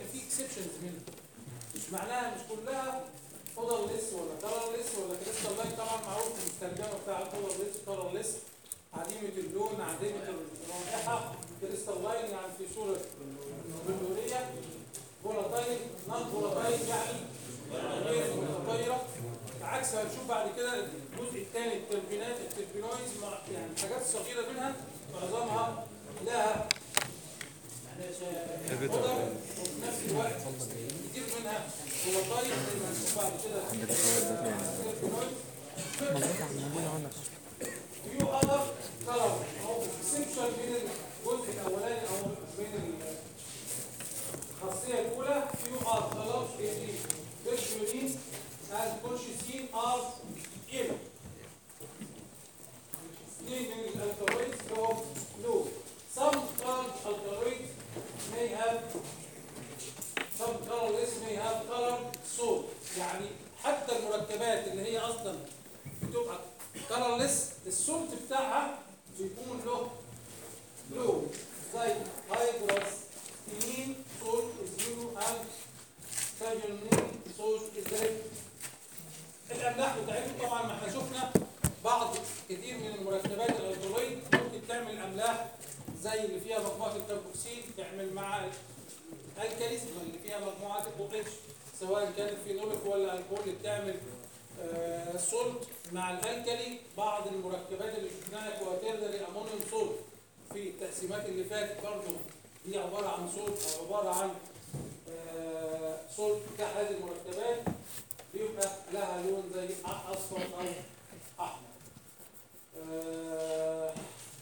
ان في اكسبشنز منها مش معناها مش كلها فودر ليس ولا كلر ليس ولا كريستال لاين طبعا معروف المستخدمه بتاع الفودر ليس كلر ليس عديمه اللون عديمه الرائحه كريستال لاين يعني في صوره بلوريه فولاتايل نون فولاتايل يعني غير متغيره عكس هنشوف بعد كده الجزء الثاني التربينات التربينويز مع- يعني الحاجات الصغيره منها معظمها لها آه، خضر وفي نفس الوقت كتير منها فولاتايل زي ما هنشوف بعد كده التربينويز few other color أو exception بين الجزء الأولاني أو بين الخاصية الأولى few are colors in the virtually and colchicine are in اثنين من الالكالويدز لهم لون some colored alkaloids may have some colorless may have colored salt يعني حتى المركبات اللي هي اصلا بتبقى colorless السولت بتاعها بيكون له لون زي هيدروس ستينين سولت زيرو اند ساجرنين سولت ازاي الاملاح بتاعتهم طبعا ما احنا شفنا بعض كتير من المركبات الالكالويد ممكن تعمل املاح زي اللي فيها مجموعه الكربوكسيل تعمل مع الكاليز اللي فيها مجموعه البو اتش سواء كانت فينوليك ولا الكحول بتعمل آه، سولت مع الالكالي بعض المركبات اللي شفناها كواترنري امونيوم سولت في التقسيمات اللي فاتت برضه دي عباره عن سولت او عباره عن آه، سولت بتاع هذه المركبات بيبقى لها لون زي اصفر او احمر آه،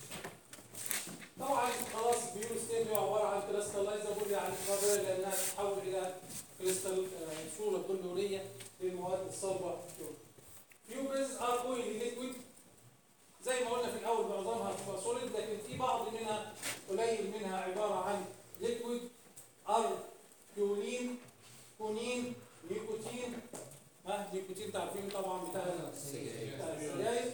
طبعا خلاص بيور ستيل هو عباره عن كريستاللايزابل يعني قابله لانها تتحول الى كريستال آه، صوره بلوريه للمواد الصلبه فيوبرز ار اويلي ليكويد زي ما قلنا في الاول معظمها بتبقى سوليد لكن في بعض منها قليل منها عباره عن ليكويد ار كيولين كونين نيكوتين ها نيكوتين تعرفين طبعا بتاع بتاع السجاير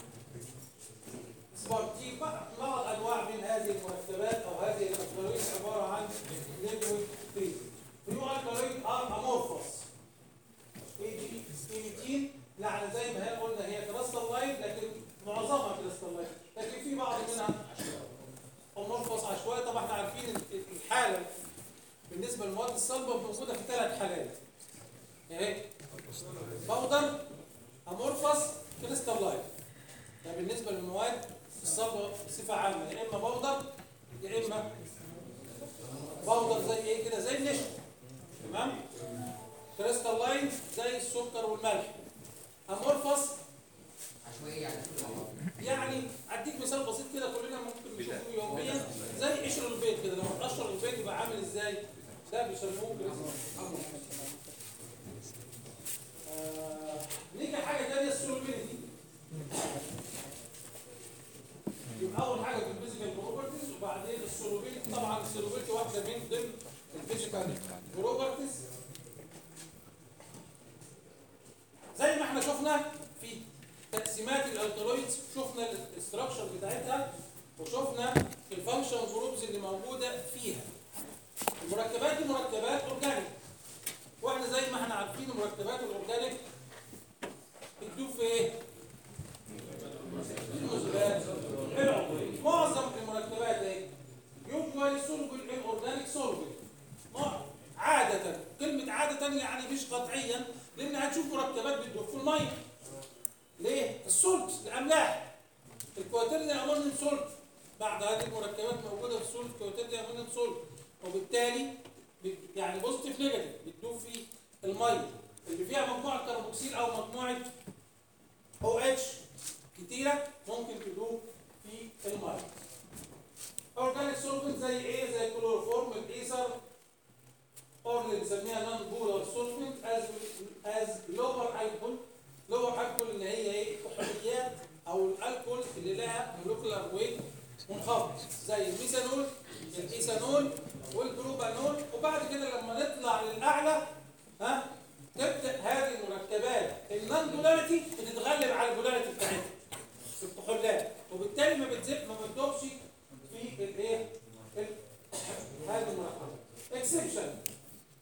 سبارتين بعض انواع من هذه المركبات او هذه الالكالويد عباره عن ليكويد فري فيو الكالويد ار امورفوس اي دي ايميتين يعني زي ما هي قلنا هي كريستال لايت لكن معظمها كريستال لايت لكن في بعض منها امورفوس عشوائي طبعا احنا عارفين ال- الحاله بالنسبه للمواد الصلبه موجوده في ثلاث حالات اهي باودر امورفوس كريستال لايت ده بالنسبه للمواد الصلبه بصفه عامه يا اما باودر يا اما باودر زي ايه كده زي النشا تمام كريستال لاين زي السكر والملح امورفوس عشوائية يعني يعني اديك مثال بسيط كده كلنا ممكن نشوفه يوميا زي قشر البيض كده لما تقشر البيض يبقى عامل ازاي ده بيسموه كريستال آه، نيجي حاجه ثانيه السولوبيليتي يبقى اول حاجه في الفيزيكال بروبرتيز وبعدين السولوبيليتي طبعا السولوبيليتي واحده من ضمن الفيزيكال بروبرتيز زي ما احنا شفنا في تقسيمات الالكالويدز شفنا الاستراكشر بتاعتها وشفنا الفانكشن جروبز اللي موجوده فيها المركبات دي مركبات اورجانيك واحنا زي ما احنا عارفين المركبات الاورجانيك بتدوب في ايه؟ النزلات العضويه معظم المركبات ايه؟ يوجوالي سولبل ان اورجانيك سولبل عادة كلمة عادة يعني مش قطعيا لأن هتشوف مركبات بتدوب في المية ليه؟ السولت الأملاح الكواترني أمونيوم سولت بعض هذه المركبات موجودة في السولت كواترني أمونيوم سولت وبالتالي بت- يعني بوزيتيف نيجاتيف بتدوب في المية اللي فيها مجموعة كربوكسيل أو مجموعة او اتش كتيرة ممكن تدوب في المية اورجانيك سولفنت زي ايه زي الكلوروفورم الايثر اور اللي بنسميها نون بولر سولفنت از از لور الكول لور الكول اللي هي ايه كحوليات او الالكول اللي لها مولكيولار ويت منخفض زي الميثانول الايثانول والبروبانول وبعد كده لما نطلع للاعلى ها تبدا هذه المركبات النون بولاريتي بتتغلب على البولاريتي بتاعتها في الكحولات وبالتالي ما بتزق ما بتدوبش في الايه ال- هذه المركبات اكسبشن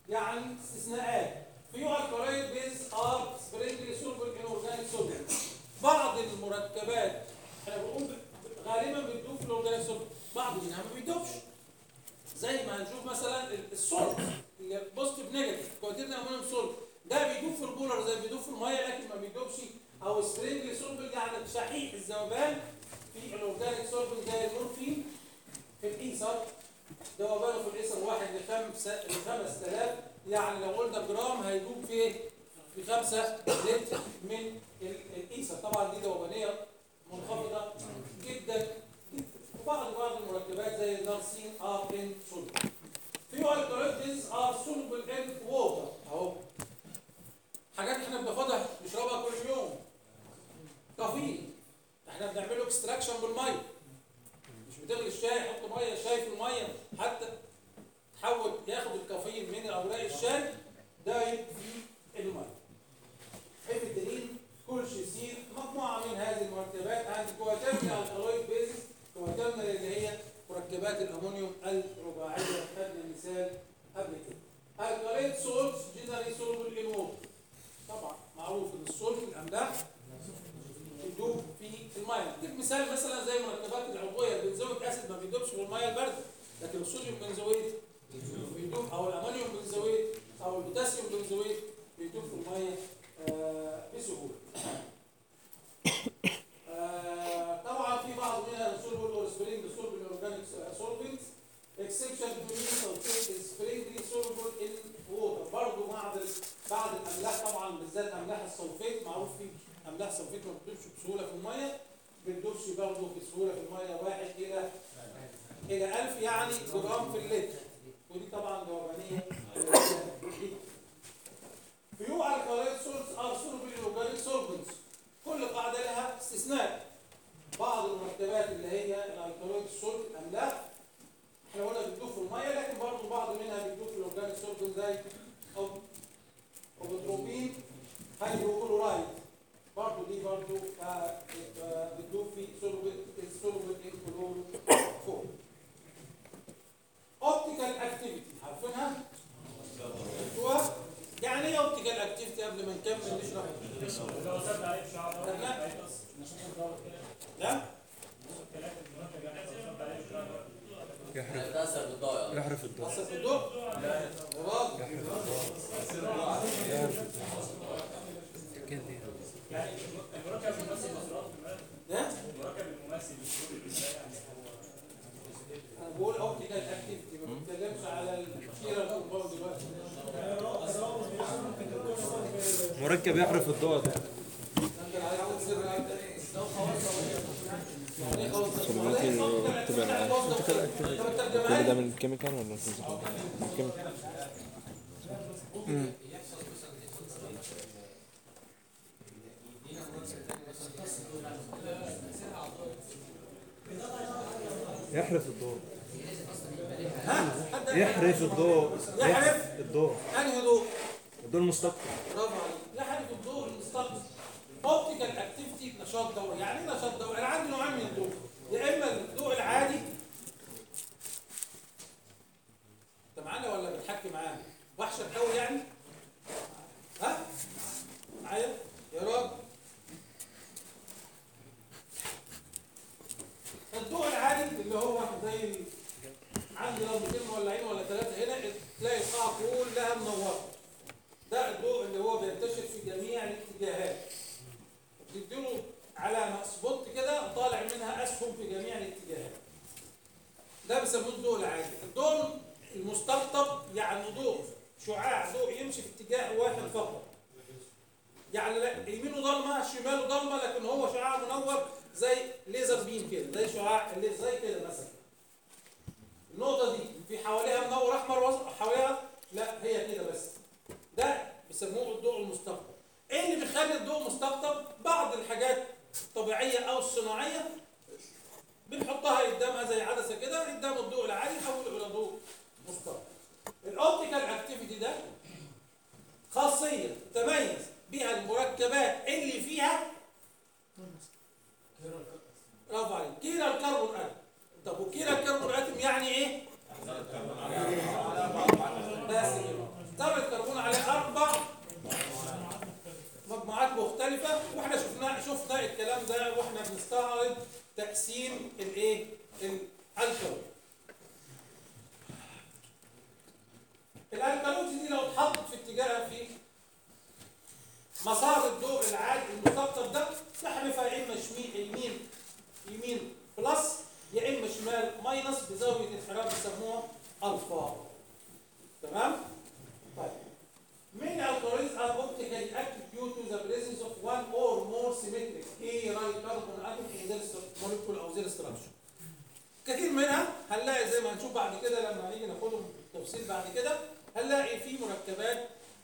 يعني استثناءات few alkaloid bases are sparingly soluble in organic solvents بعض المركبات احنا بنقول غالبا بتدوب في الاورجانيك سولفنت بعض منها ما بيدوبش زي ما هنشوف مثلا السولت اللي هي بوزيتيف نيجاتيف كواتيرنا امونيوم سولت ده بيدوب في البولر زي بيدوب في الميه لكن ما بيدوبش او سبرينجلي سولفنت يعني شحيح الذوبان في الاورجانيك سولفنت زي المورفين في الايثر ذوبانه في الايثر واحد لخمسة ل 5000 يعني لو قلنا جرام هيدوب في ايه؟ في 5 لتر من ال- الايثر طبعا دي ذوبانيه منخفضه جدا وبعض بعض المركبات زي النارسين ار ان سولفنت في alkaloids are soluble in water اهو حاجات احنا بناخدها نشربها كل يوم كافيين احنا بنعمله اكستراكشن بالميه مش بتغلي الشاي حط ميه الشاي في الميه حتى تحول ياخد الكافيين من اوراق الشاي دايب في الميه افيدرين كولشيسين مجموعه من هذه المركبات عند كواترنا الكالويد بيزس كواترنا اللي هي مركبات الامونيوم الرباعيه خدنا مثال قبل كده الكاليد سولتس جنرالي سولبل ان ووتر طبعا معروف ان السولت الاملاح بتدوب في الميه اديك مثال مثلا زي المركبات العضويه البنزويك اسيد ما بيدوبش في الميه البارده لكن الصوديوم بنزويت بيدوب او الامونيوم بنزويت او البوتاسيوم بنزويت بيدوب في الميه آه بسهوله آه طبعا في بعض منها سولبل اور سبرينج سولبل اورجانيك سولفنتس exception to mean sulfate is springly soluble in water برضه بعض ال- بعض الاملاح طبعا بالذات املاح السلفيت معروف في املاح سلفيت ما بتدوبش بسهوله في الميه ما بتدوبش برضه بسهوله في الميه واحد الى الى 1000 يعني جرام في اللتر ودي طبعا ذوبانيه فيو alkaloid salts are soluble in organic solvents كل قاعده لها استثناء بعض المركبات اللي هي الالكالويد سولت الاملاح احنا قلنا بتدوب في الميه لكن برضه بعض منها بتدوب في الاورجانيك سولفنت زي او اوبوتروبين هيدروكلورايد برضه دي برضه آه، آه، بتدوب في سولفنت سولفنت ان كلور فور اوبتيكال اكتيفيتي عارفينها؟ عرفتوها؟ يعني ايه اوبتيكال اكتيفيتي قبل ما نكمل نشرح لو سد عليك شعر لا. هيقص لا الكلام المنتج يعني لو سد عليك شعر يحرف هيتأثر بالضوء يحرف الضوء اصل في الضوء غلط كده يعني المركب الممثل للصراط في المال ده المركب الممثل للصراط في المال يعني هو انا بقول اوبتيكال اكتيفيتي ما بتكلمش على الكيرة الكومباوند دلوقتي مركب يحرف الضوء ده انت عايز تصير يعني ايه خلاص ممكن تبقى معاه. كل ده من الكيميكال ولا من الفيزيكال؟ من الكيميكال يحرف الضوء حد يحرف الضوء يحرف؟ الضوء انهي ضوء الضوء المستقبل برافو عليك يحرف الضوء المستقبل اوبتيكال اكتيفيتي نشاط ضوئي يعني ايه نشاط ضوئي انا عندي نوعين من الضوء يا اما الضوء العادي انت معانا ولا بتحكي معانا وحشه قوي يعني ها معايا يا راجل الضوء العادي اللي هو زي ال- عندي لمبتين مولعين ولا ثلاثه هنا تلاقي القاعه كلها منوره ده الضوء اللي هو بينتشر في جميع الاتجاهات تديله علامة سبوت كده طالع منها أسهم في جميع الاتجاهات ده بيسموه الضوء العادي الضوء المستقطب يعني ضوء شعاع ضوء يمشي في اتجاه واحد فقط يعني لا يمينه ضلمة شماله ضلمة لكن هو شعاع منور زي ليزر بيم كده زي شعاع اللي زي كده مثلا النقطة دي في حواليها منور أحمر وسط حواليها لا هي كده بس ده بيسموه الضوء المستقطب ايه اللي بيخلي الضوء مستقطب بعض الحاجات الطبيعيه او الصناعيه بنحطها قدامها زي عدسه كده قدام الضوء العادي يحوله الى ضوء مستقطب الاوبتيكال اكتيفيتي ده خاصيه تميز بها المركبات اللي فيها برافو عليك كيرا الكربون اتوم طب وكيرا الكربون اتوم يعني ايه بس كده ذره كربون عليه اربع مجموعات مختلفه واحنا شفنا شفنا الكلام ده واحنا بنستعرض تقسيم الايه الالكالوز الالكالوز دي لو اتحطت في اتجاهها في مسار الضوء العادي المستقطب ده تحرفها يا اما شمي- يمين يمين بلس يا اما شمال ماينس بزاويه انحراف بيسموها الفا تمام؟ طيب Many alkaloids are optically active due to the presence of one or more symmetric chiral carbon atom in their stru- molecule او their structure. كثير منها هنلاقي زي ما هنشوف بعد كده لما هنيجي ناخدهم بالتفصيل بعد كده هنلاقي في مركبات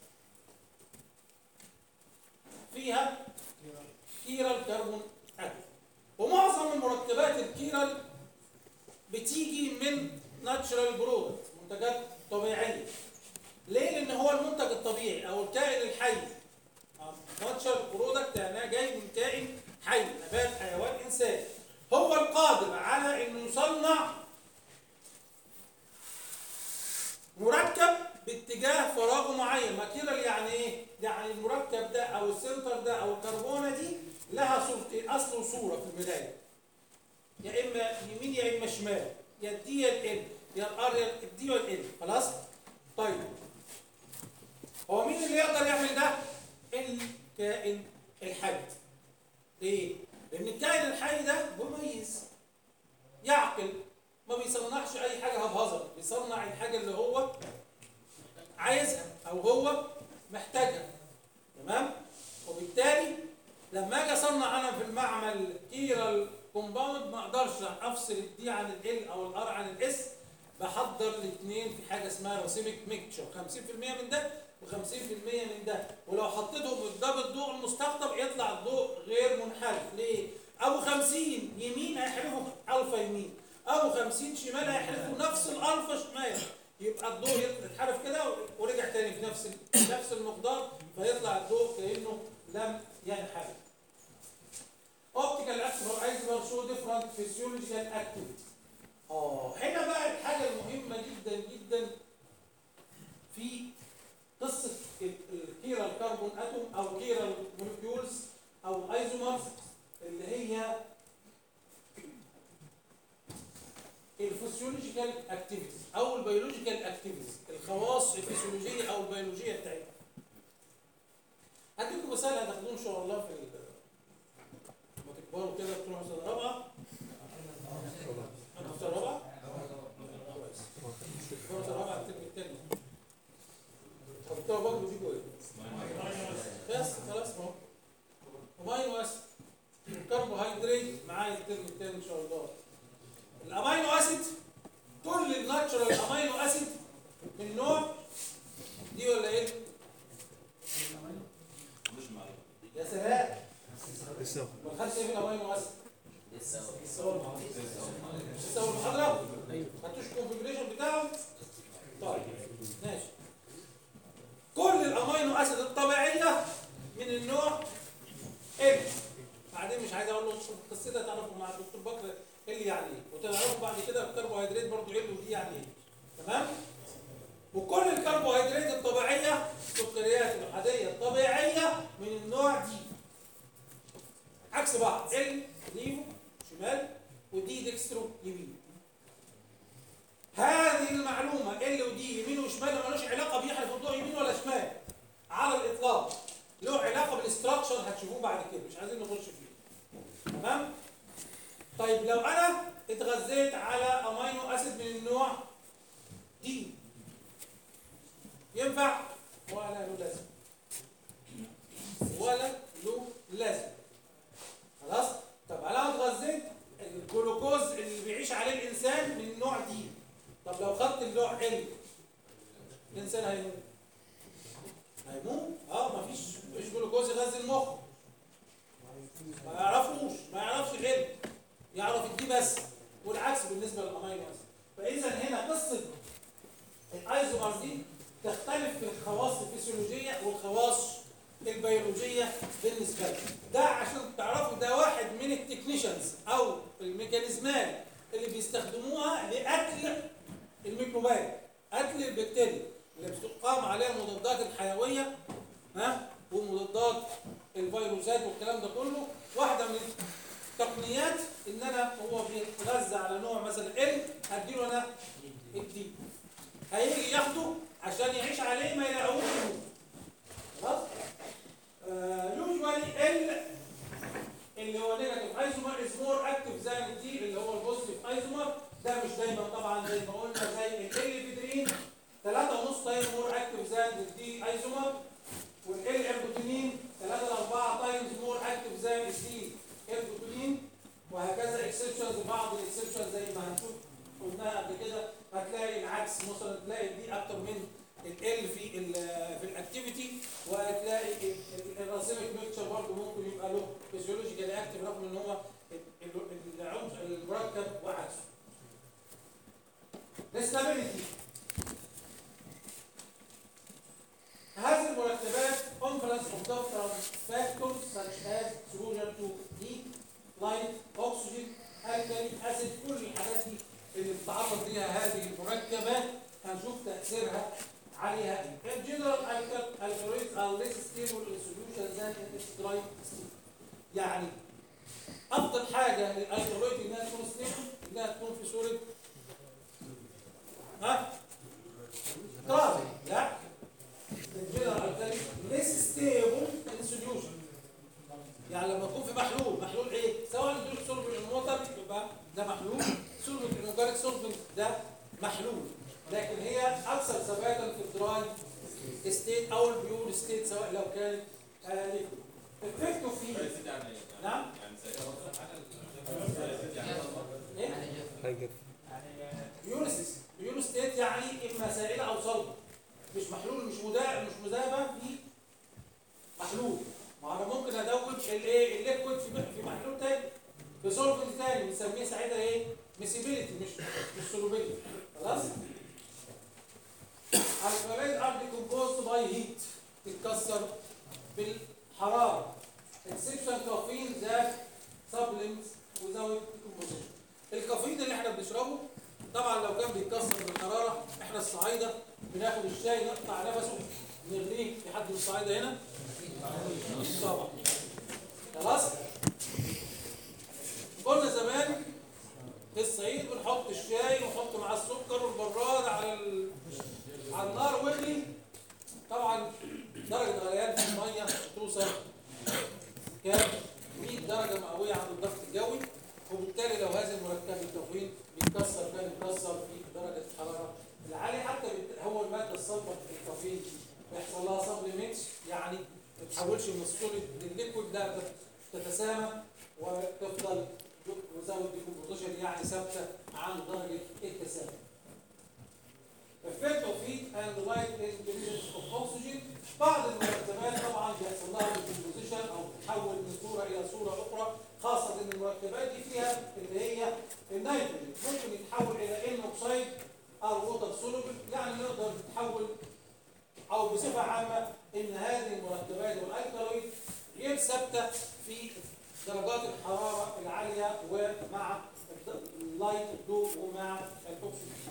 فيها كيرال كربون اتوم ومعظم المركبات الكيرال بتيجي من ناتشرال برودكت منتجات طبيعيه ليه؟ لان هو المنتج الطبيعي او الكائن الحي ناتشرال برودكت يعني جاي من كائن حي نبات حيوان انسان هو القادر على انه يصنع مركب باتجاه فراغ معين ماتيريال يعني ايه يعني المركب ده او السنتر ده او الكربونه دي لها صورتين اصل وصوره في المرايه يا اما يمين يا اما شمال يا الدي يا ال يا الار يا الدي يا ال خلاص طيب هو مين اللي يقدر يعمل ده الكائن الحي ليه لان الكائن الحي ده مميز يعقل ما بيصنعش اي حاجه هبهظه بيصنع الحاجه اللي هو عايزها او هو محتاجها تمام وبالتالي لما اجي اصنع انا في المعمل كيرال كومباوند ما اقدرش افصل الدي عن ال او الار عن الاس بحضر الاثنين في حاجه اسمها راسيميك ميكتشر 50% من ده و50% من ده ولو حطيتهم قدام الضوء المستقطب يطلع الضوء غير منحرف ليه؟ ابو 50 يمين هيحرفوا الفا يمين ابو 50 شمال هيحرفوا نفس الالفا شمال يبقى الضوء يتحرف كده ورجع تاني في نفس ال- نفس المقدار فيطلع الضوء كانه لم ينحرف optical active isomer show different physiological activity اه هنا بقى الحاجه المهمه جدا جدا في قصه الكيرال كربون اتوم او كيرال مولكيولز او ايزومرز اللي هي الفسيولوجيكال اكتيفيتيز او البيولوجيكال اكتيفيتيز الخواص الفسيولوجيه او البيولوجيه بتاعتها هديكم مثال هتاخدوه ان شاء الله في ال- لما تكبروا كده تروحوا سنه رابعه انا في سنه رابعه كويس تروحوا سنه رابعه الترم الثاني طب بتوع برضه بيجوا ايه؟ بس خلاص ما هو امينو اسيد الكربوهيدرات معايا الترم الثاني ان شاء الله الامينو اسيد كل الناتشرال امينو اسيد من نوع دي ولا ايه؟ يا سلام لسه ما خدش ايه في الامينو اسيد؟ لسه لسه اول مش لسه اول محاضره؟ خدتوش الكونفجريشن بتاعه؟ طيب ماشي كل الامينو اسيد الطبيعيه من النوع ال بعدين مش عايز اقول له قصتها تعرفوا مع الدكتور بكر ايه اللي يعني ايه وتعرفوا بعد كده الكربوهيدرات برضو ايه ودي يعني ايه تمام وكل الكربوهيدرات الطبيعيه السكريات العاديه الطبيعيه من النوع دي عكس بعض ال ليفو شمال ودي ديكسترو يمين هذه المعلومه ال ودي يمين وشمال ملوش علاقه بيحرف الضوء يمين ولا شمال على الاطلاق له علاقه بالاستراكشر هتشوفوه بعد كده مش عايزين نخش فيه تمام طيب لو انا اتغذيت على امينو اسيد من النوع دي ينفع ولا له لازم ولا له لازم خلاص طب انا اتغذيت الجلوكوز اللي بيعيش عليه الانسان من النوع دي طب لو خدت النوع ال الانسان هيموت هيموت اه مفيش مفيش جلوكوز يغذي المخ ما يعرفوش ما يعرفش غير يعرف الدي بس والعكس بالنسبه للامينو اسيد فاذا هنا قصه الايزومرز دي تختلف في الخواص الفسيولوجيه والخواص البيولوجيه بالنسبه لك ده عشان تعرفوا ده واحد من التكنيشنز او الميكانيزمات اللي بيستخدموها لقتل الميكروبات قتل البكتيريا اللي بتقام عليها المضادات الحيويه ها ومضادات الفيروسات والكلام ده كله واحده من التقنيات ان انا هو بيتغذى على نوع مثلا ال هديله انا الدي هيجي ياخده عشان يعيش عليه ما يلاقوش يموت. خلاص يوجوالي ال اللي هو نيجاتيف ايزومر از مور اكتف زي الدي اللي هو البوزيتيف ايزومر ده مش دايما طبعا زي ما قلنا زي الاليفيدرين 3.5 تايم مور اكتف زي الدي ايزومر والال اربوتينين 3 ل 4 تايمز مور اكتف زي الدي اربوتينين وهكذا اكسبشنز بعض الاكسبشنز زي ما هنشوف قلناها قبل كده هتلاقي العكس مثلا تلاقي دي اكتر من ال في ال في الاكتيفيتي وهتلاقي الراسيميك ميكتشر برضه ممكن يبقى له فيزيولوجيكال اكتف رغم ان هو ال- ال- العنصر المركب وعكسه. الاستابيليتي هذه المركبات conference of different factors such as exposure to heat, light, oxygen, alkali, acid كل الحاجات دي اللي بتتعرض ليها هذه المركبات هنشوف تأثيرها عليها ايه. In general, alkal- alkaloids are less stable in solution than in its dry state. يعني أفضل حاجة للألكالويد إنها تكون stable إنها تكون في صورة ها؟ تراب لا الجنرال alkali less stable in solution يعني لما يكون في محلول محلول ايه سواء الدول سولفنت الموتر يبقى ده محلول سولفنت الاورجانيك سولفنت ده محلول لكن هي اكثر ثباتا في الدراي ستيت او البيور ستيت سواء لو كانت افكتو في نعم ايه حاجة بيورستيس بيور ستيت يعني اما سائله او صلبه مش محلول مش مذاب مش مذابه في محلول ما انا ممكن ادوب الايه الليكويد في في محلول تاني في سولفنت تاني بنسميه ساعتها ايه ميسيبيليتي مش مش سولوبيليتي خلاص الكلوريد ار ديكومبوزد باي هيت تتكسر بالحراره exception caffeine that supplements without decomposition الكافيين اللي احنا بنشربه طبعا لو كان بيتكسر بالحراره احنا الصعايده بناخد الشاي نقطع نفسه نغليه في حد من الصعايده هنا طبعا خلاص قلنا زمان في الصعيد بنحط الشاي ونحط معاه السكر والبراد على ال... على النار واغلي طبعا درجه غليان في الميه توصل كام 100 درجه مئويه عند الضغط الجوي وبالتالي لو هذا المركب الكافيين بيتكسر كان يتكسر في درجه الحراره العاليه حتى بت- هو الماده الصلبه في الكافيين بيحصل لها سبليمنتس يعني ما تتحولش من السوليد للليكويد لا بت- تتسامى وتفضل وزود ديكومبوزيشن يعني ثابته عن درجه التسامي. effect of heat and light increases of oxygen بعض المركبات طبعا بيحصل لها decomposition او تتحول من صوره الى صوره اخرى خاصه ان المركبات دي فيها اللي هي النيتروجين ممكن يتحول الى ان اوكسيد او ووتر سولوبل يعني نقدر نتحول او بصفه عامه ان هذه المركبات والالكالويد غير ثابته في درجات الحراره العاليه ومع اللايت الضوء ومع الاكسجين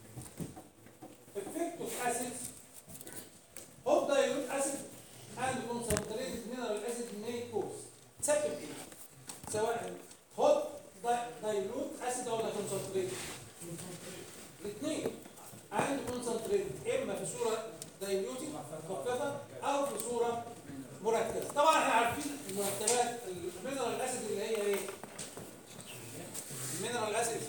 effect of acids hot dilute acid and concentrated mineral acid may cause تسبب ايه؟ سواء hot di- dilute acid ولا concentrated الاثنين and concentrated اما في صوره diluted مخففه او في صوره مركزه طبعا احنا عارفين المركبات المينرال اسيد اللي هي ايه؟ المينرال اسيد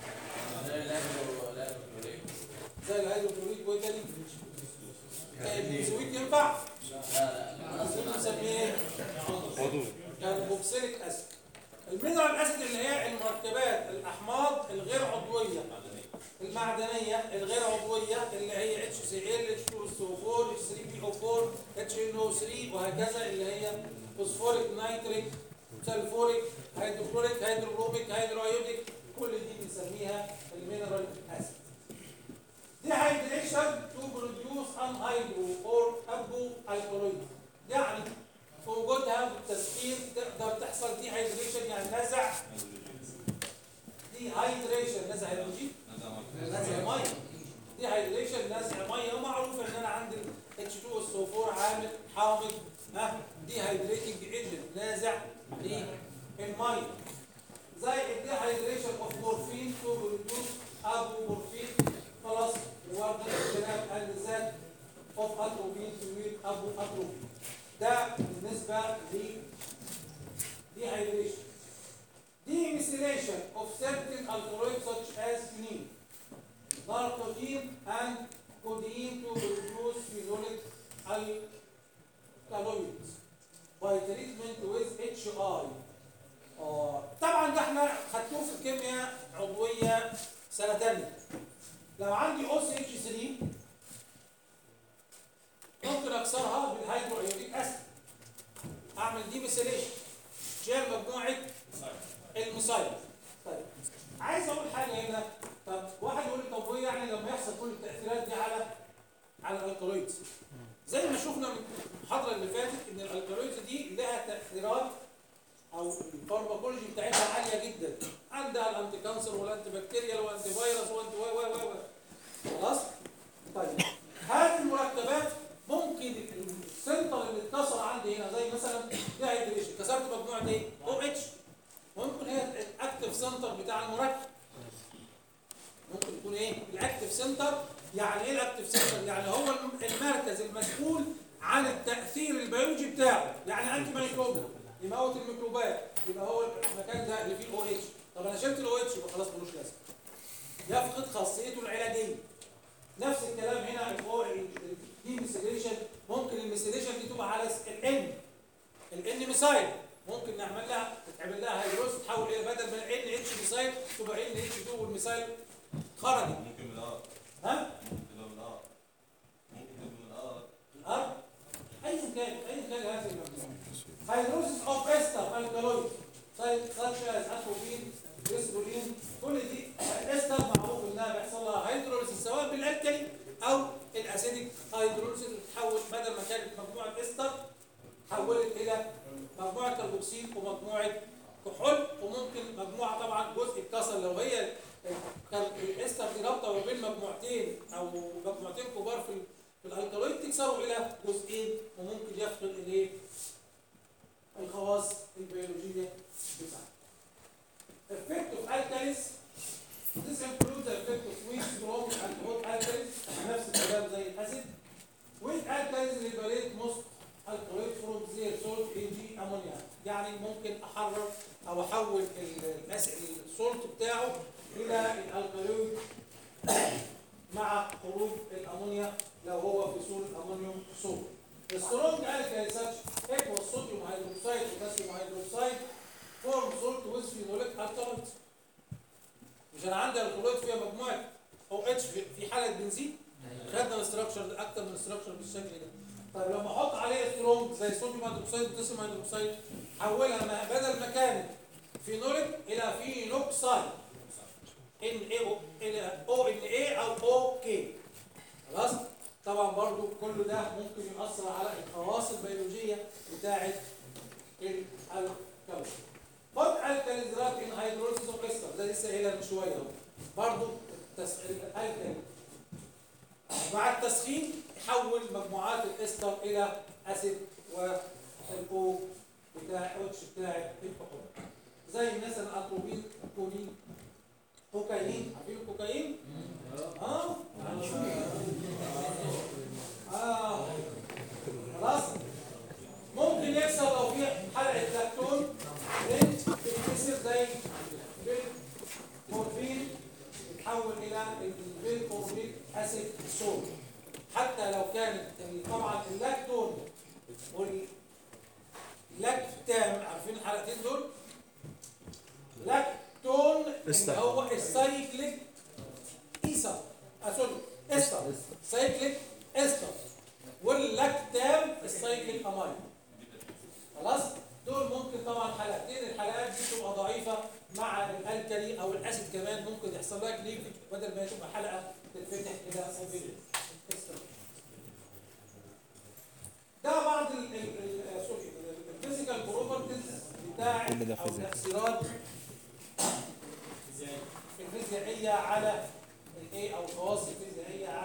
زي الهيدروكلوريك وايه تاني؟ زي البنزويك ينفع؟ البنزويك بنسميه ايه؟ عضو كاربوكسيليك اسيد المينرال اسيد اللي هي المركبات الاحماض الغير عضويه المعدنيه الغير عضويه اللي هي اتش سي ال اتش 2 اس او 4 اتش 3 بي او 4 اتش ان او 3 وهكذا اللي هي فوسفوريك نيتريك سلفوريك هيدروكلوريك هيدروبروبيك هيدرويوديك كل دي بنسميها المينرال اسيد dehydration to produce anhydro or abu alkaloid يعني في وجودها بالتسخين تقدر تحصل dehydration يعني نزع dehydration نزع هيدروجين نزع ميه دي هيدريشن نزع ميه معروف ان انا عندي اتش 2 اس 4 عامل حامض ها دي هيدريتنج ايجنت نازع للميه زي الدي هيدريشن اوف مورفين تو بروديوس ابو مورفين خلاص وده الكلام النزال اوف اتروبين تمويل ابو اتروبين ده بالنسبه ل dehydration. Demethylation of certain alkaloids such as quinine, narcotin, and codeine to produce phenolic alkaloids by treatment with HI. آه، طبعا ده احنا خدتوه في الكيمياء عضويه سنه تانية لو عندي او سي اتش 3 ممكن اكسرها بالهيدرو ايوديك اسيد اعمل دي ميثيليشن شيل مجموعه المصايب طيب عايز اقول حاجه هنا طب واحد يقول لي طب وايه يعني لما يحصل كل التاثيرات دي على على الالكالويدز زي ما شفنا من المحاضره اللي فاتت ان الالكالويدز دي لها تاثيرات او الفارماكولوجي بتاعتها عاليه جدا عندها الانتي كانسر والانتي بكتيريال والانتي فيروس والانتي واي واي واي واي. خلاص طيب هذه المركبات ممكن السنتر اللي اتكسر عندي هنا زي مثلا دي هيدريشن كسرت مجموعه ايه؟ او اتش ممكن هي الاكتف سنتر بتاع المركب ممكن يكون ايه؟ الاكتف سنتر يعني ايه الاكتف سنتر؟ يعني هو الم- المركز المسؤول عن التاثير البيولوجي بتاعه يعني انتي ميكروبيال يموت الميكروبات يبقى هو المكان ده اللي فيه الاو اتش طب انا شلت الاو اتش يبقى خلاص ملوش لازمه يفقد خاصيته العلاجيه نفس الكلام هنا الاو دي ميثيليشن ممكن الميثيليشن دي تبقى على الان الان ميثايل ممكن نعمل لها تتعمل لها هيدروز تحول الى بدل من ان اتش ميثايل تبقى ان اتش 2 والميثايل خرجت ممكن من اه ها تبقى من اه ممكن تبقى من اه الارض ايا كان ايا كان هذه المجموعه هيدروزيس اوف استر الكالويد such as اتروبين جليسرولين كل دي الاستر معروف انها بيحصل لها هيدروليسيس سواء بالالكلي او الاسيديك هيدروليسيس بتتحول بدل ما كانت مجموعه استر تحولت الى مجموعه كربوكسيل ومجموعه كحول وممكن مجموعه طبعا جزء اتكسر لو هي كان الاستر دي رابطه ما بين مجموعتين او مجموعتين كبار في في الالكالويد تكسره الى جزئين وممكن يفقد الايه الخواص البيولوجيه بتاعته. Effect of alkalis This includes the effect of weak, strong, and hot alkalis نفس الكلام زي الاسيد. Weak alkalis liberate most alkaloid from their salt AG ammonia يعني ممكن احرر او احول ال- الأس- السولت بتاعه الى الالكالويد مع خروج الامونيا لو هو في صوره امونيوم صوت. السترونج الكالي ساتش ايكوال صوديوم هيدروكسيد وبوتاسيوم هيدروكسيد فورم سولت ويز فينوليك الكالويد. مش انا عندي الكالويد فيها مجموعه او اتش في في حاله بنزين خدنا الاستراكشر اكتر من الاستراكشر بالشكل ده. طيب لما احط عليه سترونج زي صوديوم هيدروكسيد وبوتاسيوم هيدروكسيد حولها ما بدل ما كانت فينوليك الى فينوكسايد ان اي او الى او ان اي او او كي خلاص طبعا برضو كل ده ممكن يؤثر على الخواص البيولوجيه بتاعه الكون خد الكاليزرات ان هيدروليسيس اوف استر ده لسه قايلها من شويه اهو برضو التس- الالكالي مع التسخين يحول مجموعات الاستر الى اسيد والاو بتاع اتش بتاع الكحول زي مثلا اتروبين كولين كوكايين عارفين الكوكايين؟ اه اه خلاص ممكن يحصل لو في حلقه لاكتون بنت تتكسر زي المورفين يتحول الى الفيلكوربيك اسيد سول حتى لو كانت ال- طبعا اللاكتون واللاكتام عارفين الحلقتين دول؟ لاكتون اللي استر. هو السايكليك ايثر آه سوري استر سايكليك استر واللاكتام السايكليك اماين خلاص دول ممكن طبعا حلقتين الحلقات دي بتبقى ضعيفه مع الالكلي او الاسيد كمان ممكن يحصل لها كليفج بدل ما هي تبقى حلقه تتفتح الى صفيل ده بعض ال- ال- ال- سوري الفيزيكال بروبرتيز بتاع كل ده او فيزياء. تاثيرات الفيزيائيه على الايه او الخواص الفيزيائيه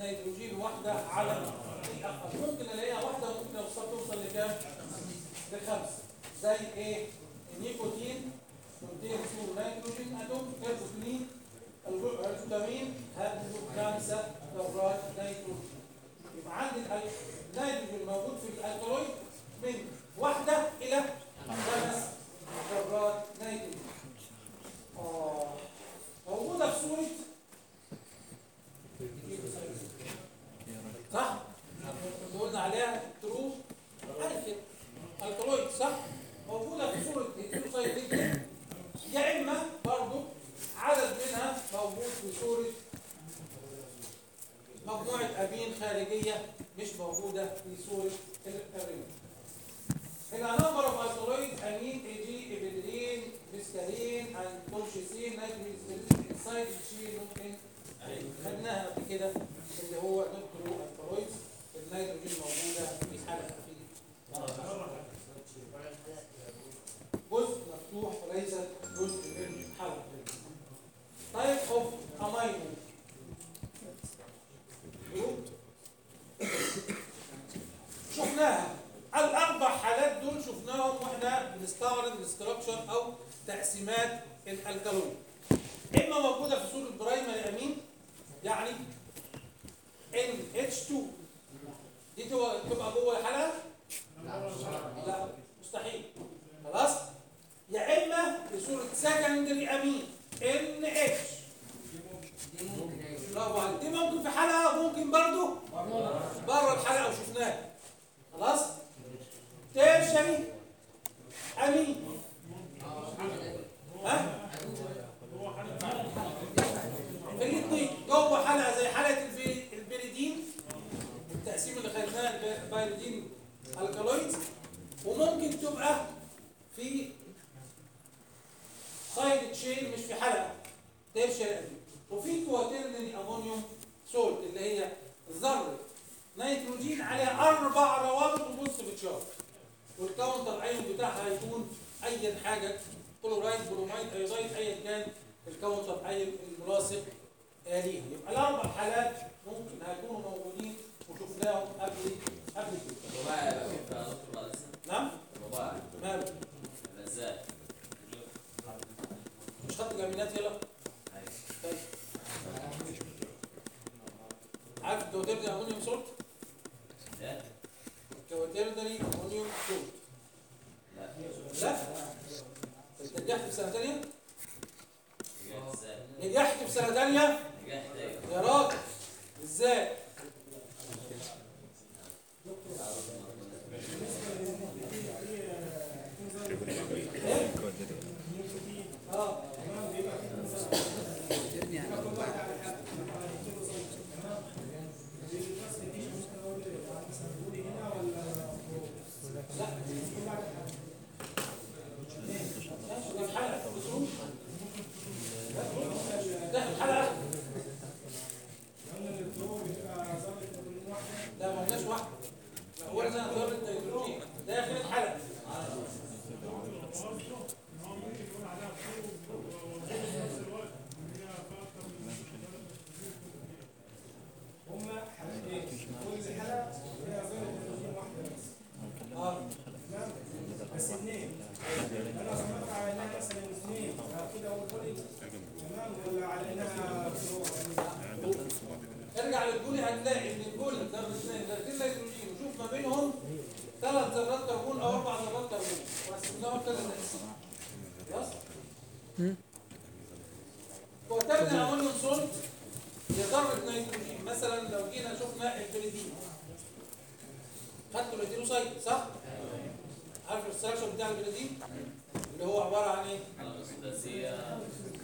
نيتروجين واحدة على الأقل ممكن ألاقيها واحدة وممكن أوصل توصل لكام؟ لخمسة زي إيه؟ النيكوتين كونتين تو نيتروجين أتوم الكوتين الجلوتامين هذه خمسة ذرات نيتروجين يبقى عندي الأل- النيتروجين موجود في الألكالويد من واحدة إلى خمس ذرات نيتروجين آه موجودة في صورة صح؟ اللي قلنا عليها ترو ألكل الكالويد صح؟ موجودة في صورة الكيوسايد يا إما برضو عدد منها موجود في صورة مجموعة أبين خارجية مش موجودة في صورة الريم. هنا نمبر اوف الكالويد امين اي جي ابيدرين مسكالين اند كولشيسين نيتروجين انسايد شيء ممكن خدناها قبل كده اللي هو نيترو الكالويدز النيتروجين موجودة في حلقة في جزء مفتوح وليس جزء من حلقة type of amino group شفناها الاربع حالات دول شفناهم واحنا بنستعرض الاستراكشر او تقسيمات الالكالويد اما موجوده في صوره برايمري امين يعني NH2 دي تبقى تبقى جوه الحلقه لا مستحيل خلاص يا اما في صوره سكندري امين NH دي ممكن ايوه برافو عليك دي ممكن في حلقه وممكن برضه بره الحلقه وشفناها خلاص تيرشري امين اه ممكن ها ايوه في الاثنين جوه حلقه زي حلقه البي- البيريدين التقسيم اللي خدناه البيريدين الكالويدز وممكن تبقى في سايد تشين مش في حلقه تيرشري امين وفي كواترنري امونيوم سولت اللي هي ذره نيتروجين عليها اربع روابط وبوزيتيف تشارج والكاونتر ايون بتاعها هيكون ايا حاجه كلورايد برومايد ايودايد ايا كان الكاونتر ايون الملاصق آه ليها يبقى الاربع حالات ممكن هيكونوا موجودين وشفناهم قبل قبل كده الرباعي يبقى كيف يا دكتور بعد إذنك؟ نعم الرباعي ماله يبقى ازاي؟ مش خدت جامينات يلا طيب عارف الكواترنري امونيوم سولت لا الكواترنري امونيوم سولت لا لا انت نجحت في سنه ثانيه نجحت ازاي؟ نجحت في سنه ثانيه نجحت ايوه يا راجل ازاي اه ماشي، دي الحلقة. ده الحلقة لا ما قلناش واحدة لا، هو ده ذرة النيتروجين داخل الحلقة هما حلقتين كل حلقه فيها زي نيتروجين واحده بس اه تمام بس اثنين انا سمعت على انها مثلا اثنين كده اقول بولي تمام ولا على انها فلور؟ ارجع للبولي هتلاقي ان البولي ذرة ذرتين نيتروجين وشوف ما بينهم ثلاث ذرات كربون او اربع ذرات كربون وقسمناهم كذا تقسيم خلاص وترجع امونيوم سولت لذرة نيتروجين مثلا لو جينا شفنا البريدين خدتوا الهيدروسايد صح؟ عارف الاستراكشر بتاع البريدين اللي هو عبارة عن ايه؟ الأساسية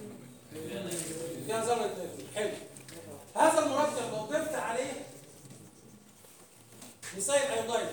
فيها ذرة نيتروجين حلو هذا المركب لو ضفت عليه ميثايل ايودايد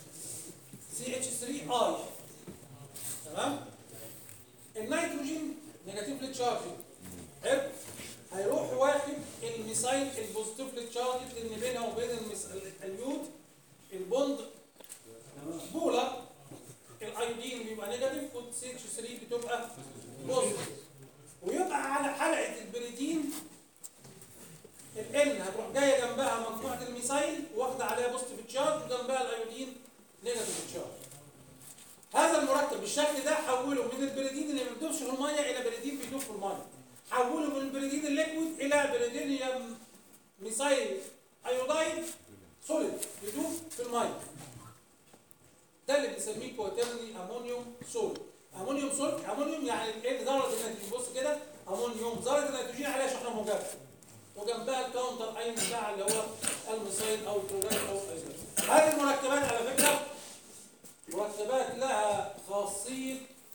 CH3 اي تمام النيتروجين نيجاتيف تشارج حلو هيروح واخد الميثايل البوزيتيف تشارج لان بينها وبين المس... اليود البوند بولر الايودين بيبقى نيجاتيف والسي اتش 3 بتبقى بوزيتيف ويبقى على حلقه البريدين الان هتروح جايه جنبها جنبها مجموعه الميثايل واخده عليها بوزيتيف تشارج وجنبها الايودين نيجاتيف تشارج هذا المركب بالشكل ده حوله من البريدين اللي ما بيدوبش في الميه الى بريدين بيدوب في الميه حوله من البريدين الليكويد الى بريدينيوم ميثايل ايودايد سوليد يدوب في الميه ده اللي بنسميه كواترني امونيوم سوليد امونيوم سوليد امونيوم يعني ايه ذره النيتروجين بص كده امونيوم ذره النيتروجين عليها شحنه موجبه وجنبها الكاونتر اي بتاع اللي هو الميثايل او الكلورايد او الايزوتوب هذه المركبات على فكره مركبات لها خاصيه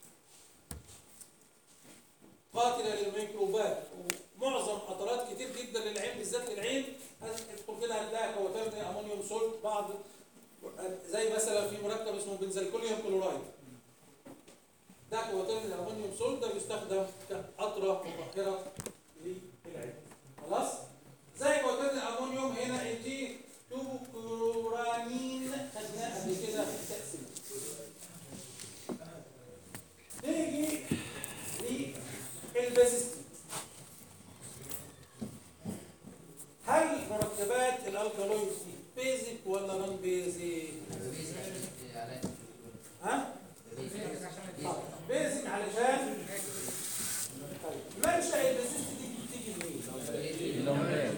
قاتله للميكروبات ومعظم قطرات كتير جدا للعين بالذات للعين ادخل كده هتلاقي كواترني امونيوم سولت بعض زي مثلا في مركب اسمه بنزلكوليوم كلورايد ده كواترني امونيوم سولت ده بيستخدم كقطره مطهره للعين خلاص زي كواترني الامونيوم هنا الجي 2 كلورانين خدناه قبل كده في التقسيم نيجي للباسيستي هل مركبات الالكالويد دي بيزك ولا نون بيزك؟ ها؟ آه، بيزك علشان طيب منشأ الباسيستي دي بتيجي منين؟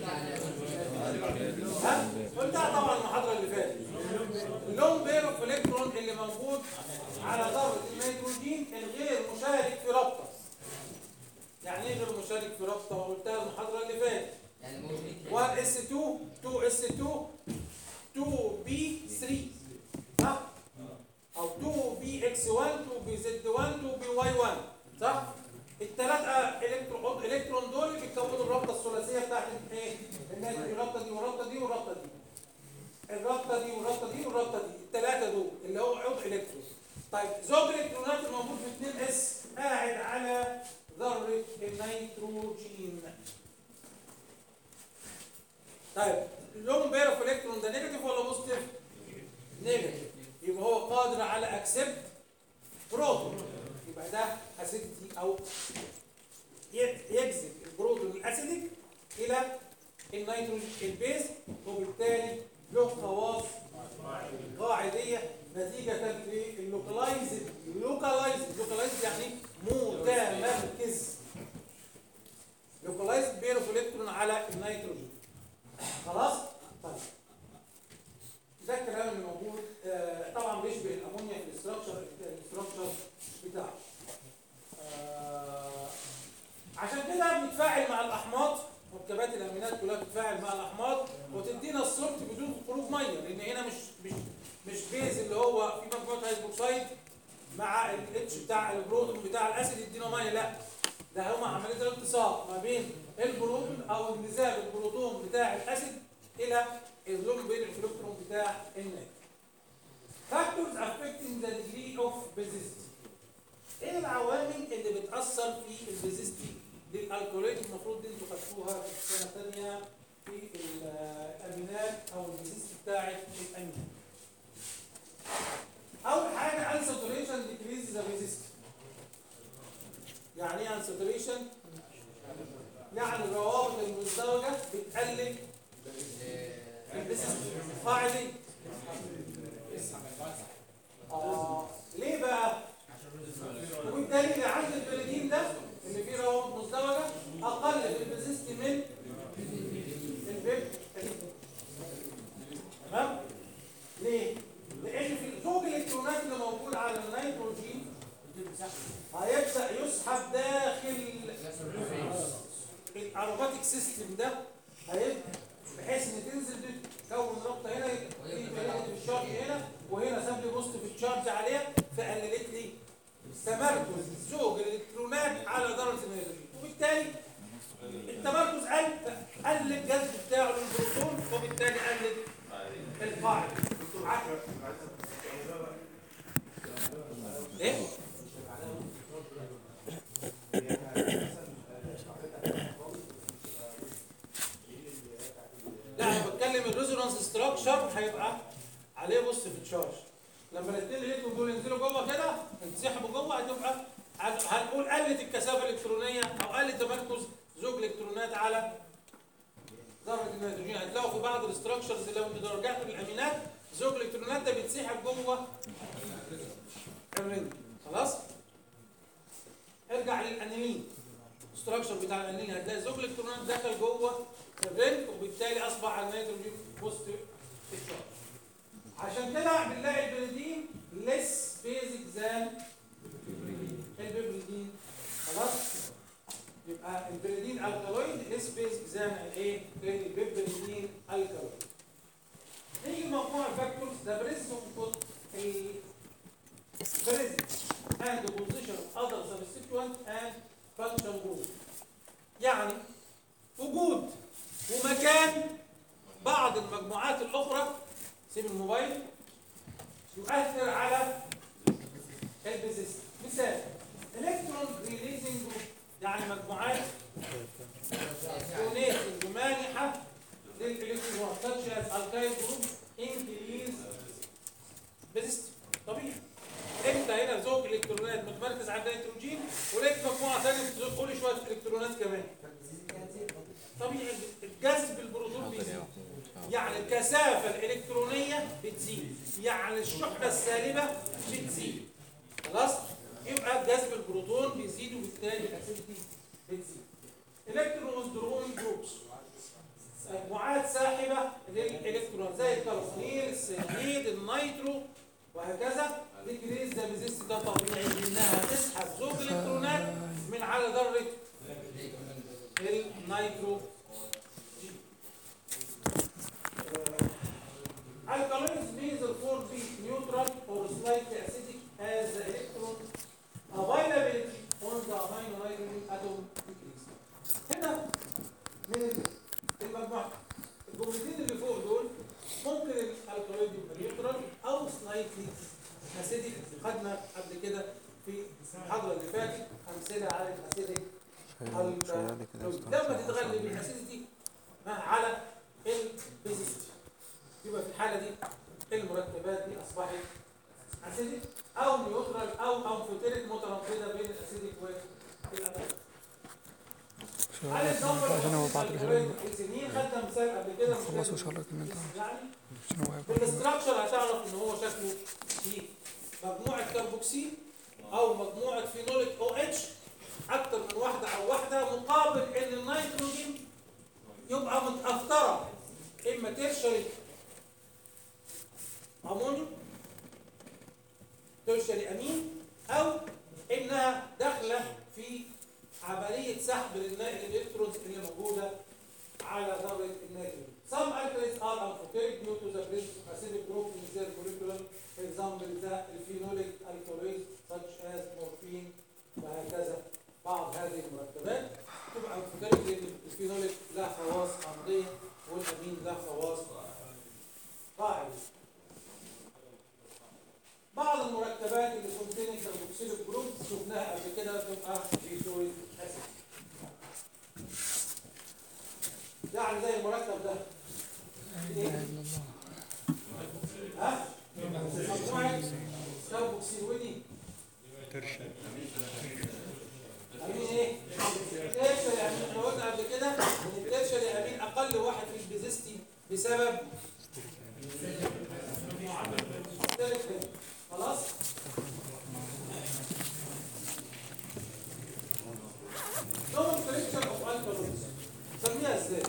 ها؟ قلتها طبعا المحاضرة اللي فاتت اللون بير اوف الكترون اللي موجود على ذرة النيتروجين الغير مشارك في رابطة يعني ايه غير مشارك في رابطة وقلتها المحاضرة اللي فاتت يعني موجود 1 اس 2 2 اس 2 2 بي 3 صح؟ او 2 بي اكس 1 2 بي زد 1 2 بي واي 1 صح؟ الثلاثة الكترون الكترون دول بيكونوا الرابطة الثلاثية بتاعت الايه؟ النيتروجين الرابطة دي والرابطة دي والرابطة دي الرابطه دي والرابطه دي والرابطه دي الثلاثه دول اللي هو عضو الكترون طيب زوج الالكترونات الموجود في 2 اس قاعد على ذره النيتروجين طيب اللون بير اوف الكترون ده نيجاتيف ولا بوزيتيف نيجاتيف يبقى هو قادر على اكسبت بروتون يبقى ده اسيدتي او ي- يجذب البروتون الاسيديك الى النيتروجين البيز وبالتالي له خواص قاعديه نتيجه للوكلايزد لوكالايزد لوكالايزد يعني متمركز لوكالايزد بينه في الكترون على النيتروجين خلاص طيب ده الكلام اللي موجود آه طبعا بيشبه الامونيا في الاستراكشر الاستراكشر بتاعه آه عشان كده بنتفاعل مع الاحماض مركبات الامينات كلها بتتفاعل مع الاحماض وتدينا السولت بدون خروج ميه لان هنا مش مش مش بيز اللي هو في مجموعه هيدروكسيد مع الاتش بتاع البروتون بتاع الاسيد يدينا ميه لا ده هما عمليه الالتصاق ما بين البروتون او انجذاب البروتون بتاع الاسيد الى اللون بين الالكترون بتاع النات factors affecting the degree of basicity ايه العوامل اللي بتاثر في البيزيستي للالكوليت المفروض دي انتوا خدتوها في السنه الثانيه في الامينات او البيزيستي بتاعت الامين اول حاجه unsaturation decrease the resistance يعني ايه unsaturation يعني الروابط المزدوجه بتقلل البيزيستي قاعدي اه ليه بقى وبالتالي اللي عند البريدين ده اللي فيه روابط مزدوجه اقل في البيزيستي من البيب تمام ليه لان في زوج الالكترونات اللي موجود على النيتروجين هيبدا يسحب داخل الاروماتيك سيستم ده هيبدا بحيث ان تنزل دي تكون رابطه هنا في نيجاتيف تشارج هنا وهنا ساب لي بوزيتيف تشارج عليها فقللت لي تمركز زوج الالكترونات على ذره الهيدروجين وبالتالي التمركز قل قل الجذب بتاعه للبروتون وبالتالي قلل القاعده ايه لا انا بتكلم الريزونانس ستراكشر هيبقى عليه بص في التشارج لما الاثنين اللي دول ينزلوا جوه كده ينسحبوا جوه هتبقى هن- هنقول قلت الكثافه الالكترونيه او قل تمركز زوج الالكترونات على ذره النيتروجين هتلاقوا في بعض الاستراكشرز لو انتوا رجعتوا للامينات زوج الالكترونات ده بيتسحب جوه الرنج خلاص ارجع للانيلين الاستراكشر بتاع الانيلين هتلاقي زوج الالكترونات دخل جوه الرنج وبالتالي اصبح النيتروجين بوزيتيف تشارج عشان كده بنلاقي البنزين ليس بيزك ذان البيبريدين خلاص يبقى البريدين الكالويد ليس بيزك ذان الايه البيبريدين الكالويد نيجي لمجموع الفاكتورز ده بريزم presence and the position of other substituent and function group يعني وجود ومكان بعض المجموعات الأخرى سيب الموبايل يؤثر على البيزيس مثال الكترون ريليزنج جروب يعني مجموعات دونيتنج مانحة للإلكترون such as alkyl group increase بيزيست طبيعي انت هنا زوج الكترونات متمركز على النيتروجين ولقيت مجموعه ثانيه بتزوج كل شويه الكترونات كمان طبيعي جذب البروتون بيزيد يعني الكثافه الالكترونيه بتزيد يعني الشحنه السالبه بتزيد خلاص يبقى جذب البروتون بيزيد وبالتالي الاسيدتي بتزيد الكترون دروين جروبس مجموعات ساحبه للالكترون زي الكربونيل السيانيد النيترو وهكذا ديكريز ده بيزيست ده طبيعي انها تسحب زوج الكترونات من على ذره النيترو Alkaloids neither for be neutral or slightly acidic as the electron availability on the amino nitrogen atom decrease. هنا من المجموعة الجملتين اللي فوق دول ممكن الالكالويد يبقى نيوترال او سلايتلي اسيديك خدنا قبل كده في المحاضره اللي فاتت امثله على الاسيديك لما تتغلب الاسيديتي على البيزيستي يبقى في الحاله دي المركبات دي اصبحت اسيديك او نيوترال او امفوتيريك متناقضه بين الاسيديك والامينو على عشان هو بعد الهرم السنين خدنا مثال قبل كده خلصوا شغلك ان انت يعني عشان هو في هيبقى الاستراكشر هتعرف ان هو شكله في مجموعه كربوكسيل او مجموعه فينوليك او اتش اكتر من واحده او واحده مقابل ان النيتروجين يبقى متاثره اما ترشري امونيوم ترشري امين او انها داخله في عمليه سحب للنا- الالكترونز اللي موجوده على ذره النيتروجين. Some alkalis are amphoteric due to the presence of acidic group in their curriculum. For example, the phenolic alkaloids such as morphine وهكذا بعض هذه المركبات تبقى amphoteric لأن الفينوليك له خواص حمضية والأمين له خواص قاعدة. بعض المركبات اللي contain carboxylic جروب شفناها قبل كده تبقى بيزويك اسيد. يعني زي المركب ده ايه؟ ها؟ مجموعة كربوكسيل ودي امين ايه؟ ترشري امين احنا قلنا قبل كده ان الترشري امين اقل واحد في البيزيستي بسبب مختلف هنا. خلاص؟ نوع كريستال اوف الكالويز سميها ازاي؟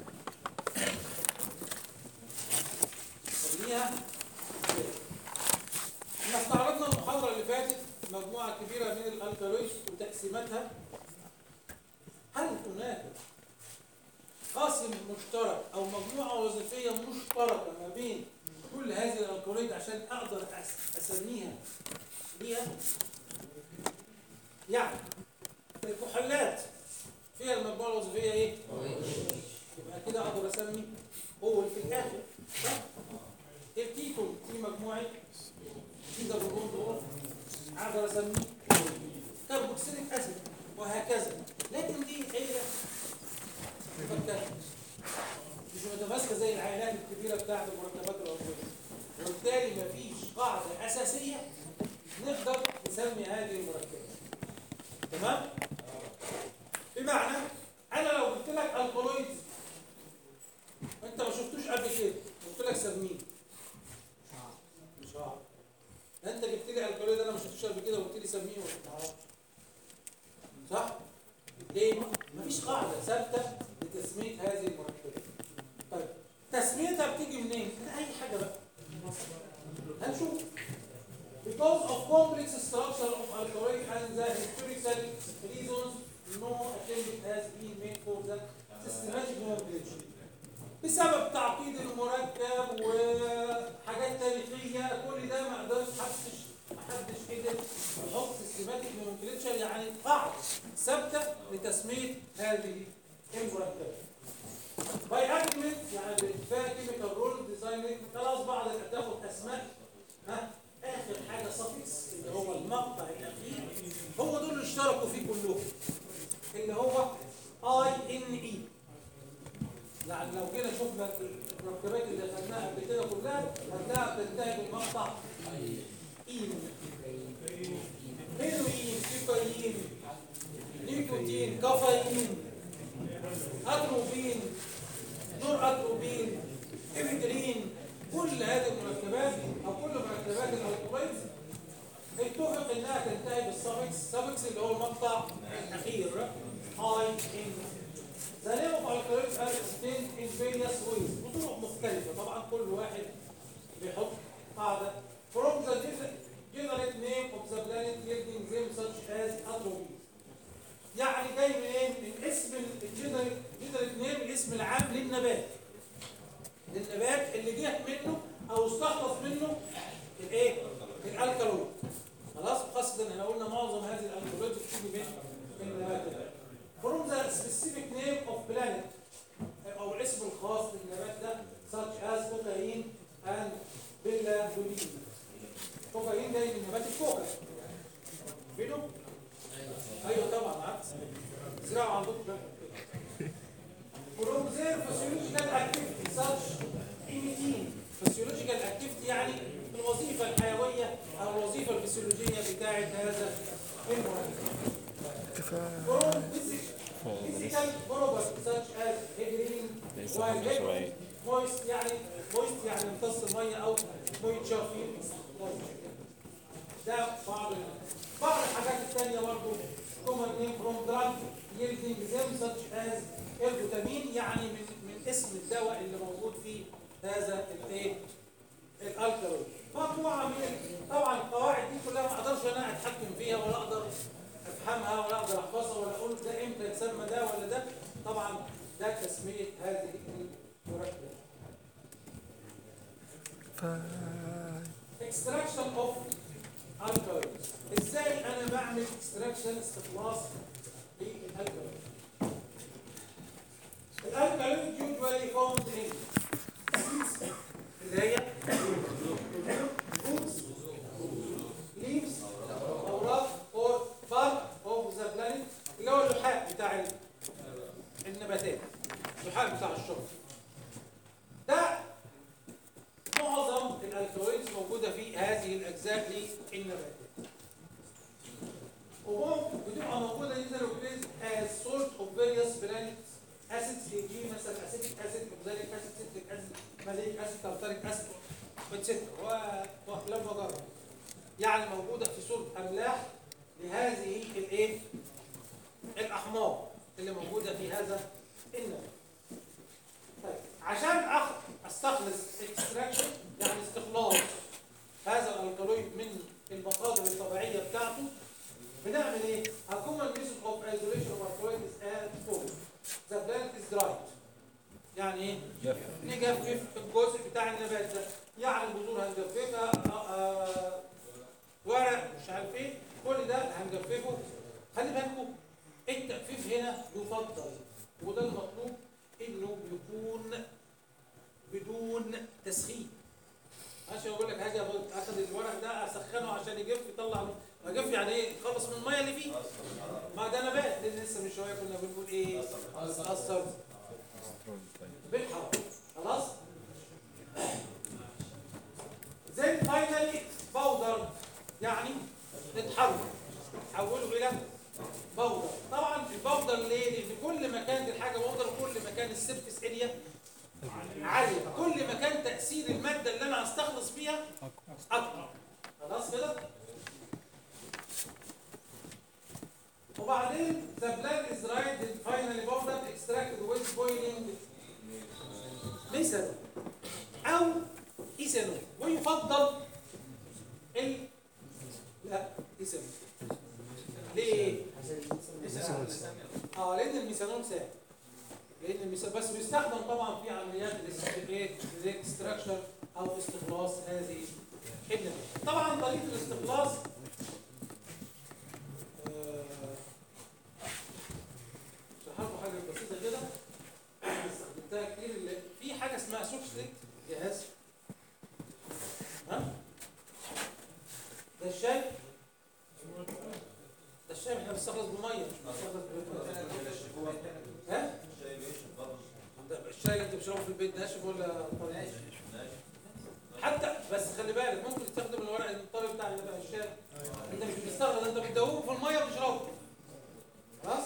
سميها ازاي؟ احنا استعرضنا المحاضرة اللي فاتت مجموعة كبيرة من الالكالويز وتقسيماتها هل هناك قاسم مشترك او مجموعة وظيفية مشتركة ما بين كل هذه الالكالويد عشان اقدر أس- اسميها ليها يعني الكحولات فيها المجموعة الوظيفية ايه؟ يبقى كده اقدر اسمي هو في الاخر صح؟ الكيتون في مجموعة كده بقول دول اقدر اسميه كربوكسيليك اسيد وهكذا لكن دي هي مفككة مش متماسكة زي العائلات الكبيرة بتاعت المركبات العضوية وبالتالي مفيش قاعدة أساسية نقدر نسمي هذه المركبات تمام؟ بمعنى أنا لو قلت لك الكولويد اسميه مش هعرف انت جبت لي الكالوري ده انا ما شفتوش قبل كده وقلت لي سميه ولا ما اعرفش صح ليه مفيش قاعده ثابته لتسميه هذه المركبات طيب تسميتها بتيجي منين من اي حاجه بقى هنشوف because of complex structure of alkaloid and the historical reasons no attempt has been made for the systematic nomenclature بسبب تعقيد المركب وحاجات تاريخيه كل ده ما قدرش محدش محدش قدر يحط سيستماتيك نومنكلتشر يعني قاعده ثابته لتسميه هذه المركبات. باي اجمنت يعني بالاتفاق كيميكال رول ديزاين خلاص بعد ما تاخد اسماء ها اخر حاجه سفكس اللي هو المقطع الاخير هو دول اللي اشتركوا فيه كلهم اللي هو اي ان اي يعني لو جينا شفنا المركبات اللي خدناها قبل كده كلها هتلاقيها بتنتهي بالمقطع اين هيروين كوكايين نيكوتين كافيين اتروبين نور اتروبين افدرين كل هذه المركبات او كل مركبات الالكولايز اتفق انها تنتهي بالسفكس السفكس اللي هو المقطع الاخير هاي ان The name of alkaloids are obtained in various ways بطرق مختلفة طبعا كل واحد بيحط قاعدة from the general name of the planet yielding them such as atropine يعني جاي منين؟ من اسم الجنرال جنرال نيم الاسم العام للنبات للنبات اللي جه منه او استخلص منه الايه؟ الالكالويد خلاص خاصة احنا قلنا معظم هذه الالكالويد بتيجي من من النبات from the specific name of planet او الاسم الخاص للنبات ده such as cocaine and belladolin كوكايين جاي من نبات الكوكا فينو ايوه طبعا عارف زرعوا عندكم ده from their physiological activity such emitting physiological activity يعني الوظيفة الحيوية او الوظيفة الفسيولوجية بتاعت هذا المركب كفاية from physical physical properties such as heparin while liquid moist يعني moist يعني امتص المية او moisture في ده بعض بعض الحاجات الثانية برضه common name from drug yielding them such as الفيتامين يعني من من اسم الدواء اللي موجود في هذا الايه الالكالويد مجموعه من طبعا القواعد دي كلها ما اقدرش انا اتحكم فيها ولا اقدر افهمها ولا اقدر احفظها ولا اقول ده امتى يتسمى ده ولا ده طبعا ده تسميه هذه المركبات كفاية extraction of alkaloids ازاي انا بعمل extraction استخلاص للالكالويد الالكالويد usually found in seeds اللي هي fruits leaves اوراق or bark of the planet اللي هو اللحاء بتاع ال- النباتات اللحاء بتاع الشجر ده معظم الالكالويدز موجوده في هذه الاجزاء للنباتات وممكن بتبقى موجوده للنباتات as salt of various plants acids e.g. مثلا acidic acid oxalic acid citric acid malic acid tartaric acid etc. واحلام وجرب يعني موجوده في صوره املاح لهذه الايه الاحماض اللي موجوده في هذا النبات طيب عشان أخ... استخلص اكستراكشن يعني استخلاص هذا الالكالويد من المصادر الطبيعيه بتاعته بنعمل ايه؟ A common method of isolation of alkaloid is as follows. The plant is dried. يعني ايه؟ نجفف الجزء بتاع النبات ده يعني البذور هنجففها آه، آه، ورق مش عارف ايه كل ده هنجففه خلي بالكم التجفيف هنا يفضل وده المطلوب انه يكون بدون تسخين عشان اقول لك حاجه اخد الورق ده اسخنه عشان يجف يطلع ما يجف يعني ايه يخلص من الميه اللي فيه ما ده نبات لان لسه من شويه كنا بنقول ايه اثر بالحراره خلاص زي فاينالي باودر يعني نتحول حوله الى باودر طبعا الباودر ليه لان كل ما كانت الحاجه باودر كل ما كان السيرفيس اريا عاليه كل ما كان تاثير الماده فيها اكتر خلاص كده وبعدين the blood is dried and finally powdered extracted with boiling ميثانول او ايثانول ويفضل ال لا ايثانول ليه؟ اه لان الميثانول سهل لان الميثانول بس بيستخدم طبعا في عمليات الاس- ايه الاكستراكشن او استخلاص هذه النبات طبعا طريقه الاستخلاص آه، اشرح لكم حاجه بسيطه كده استخدمتها كتير اللي- في حاجه اسمها سوكسليت جهاز ها ده الشاي ده الشاي احنا بنستخلص بميه مش بنستخلص ب- ها ده الشاي اللي انت بتشربه في البيت ناشف ولا طري؟ حتى بس خلي بالك ممكن تستخدم الورق الطري بتاع بتاع الشاي انت مش بتستخدم انت بتدوبه في الميه وتشربه خلاص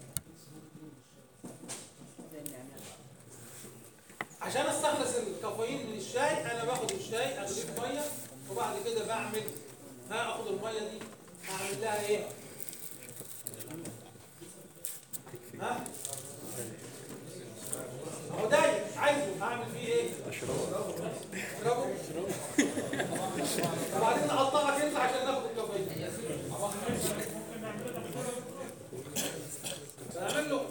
عشان استخلص الكافيين من الشاي انا باخد الشاي اغليه في ميه وبعد كده بعمل ها اخد الميه دي اعمل لها ايه ها هو دايق عايزه اعمل فيه ايه اشربه وبعدين نقطعها كده عشان ناخد الكافيين نعمل له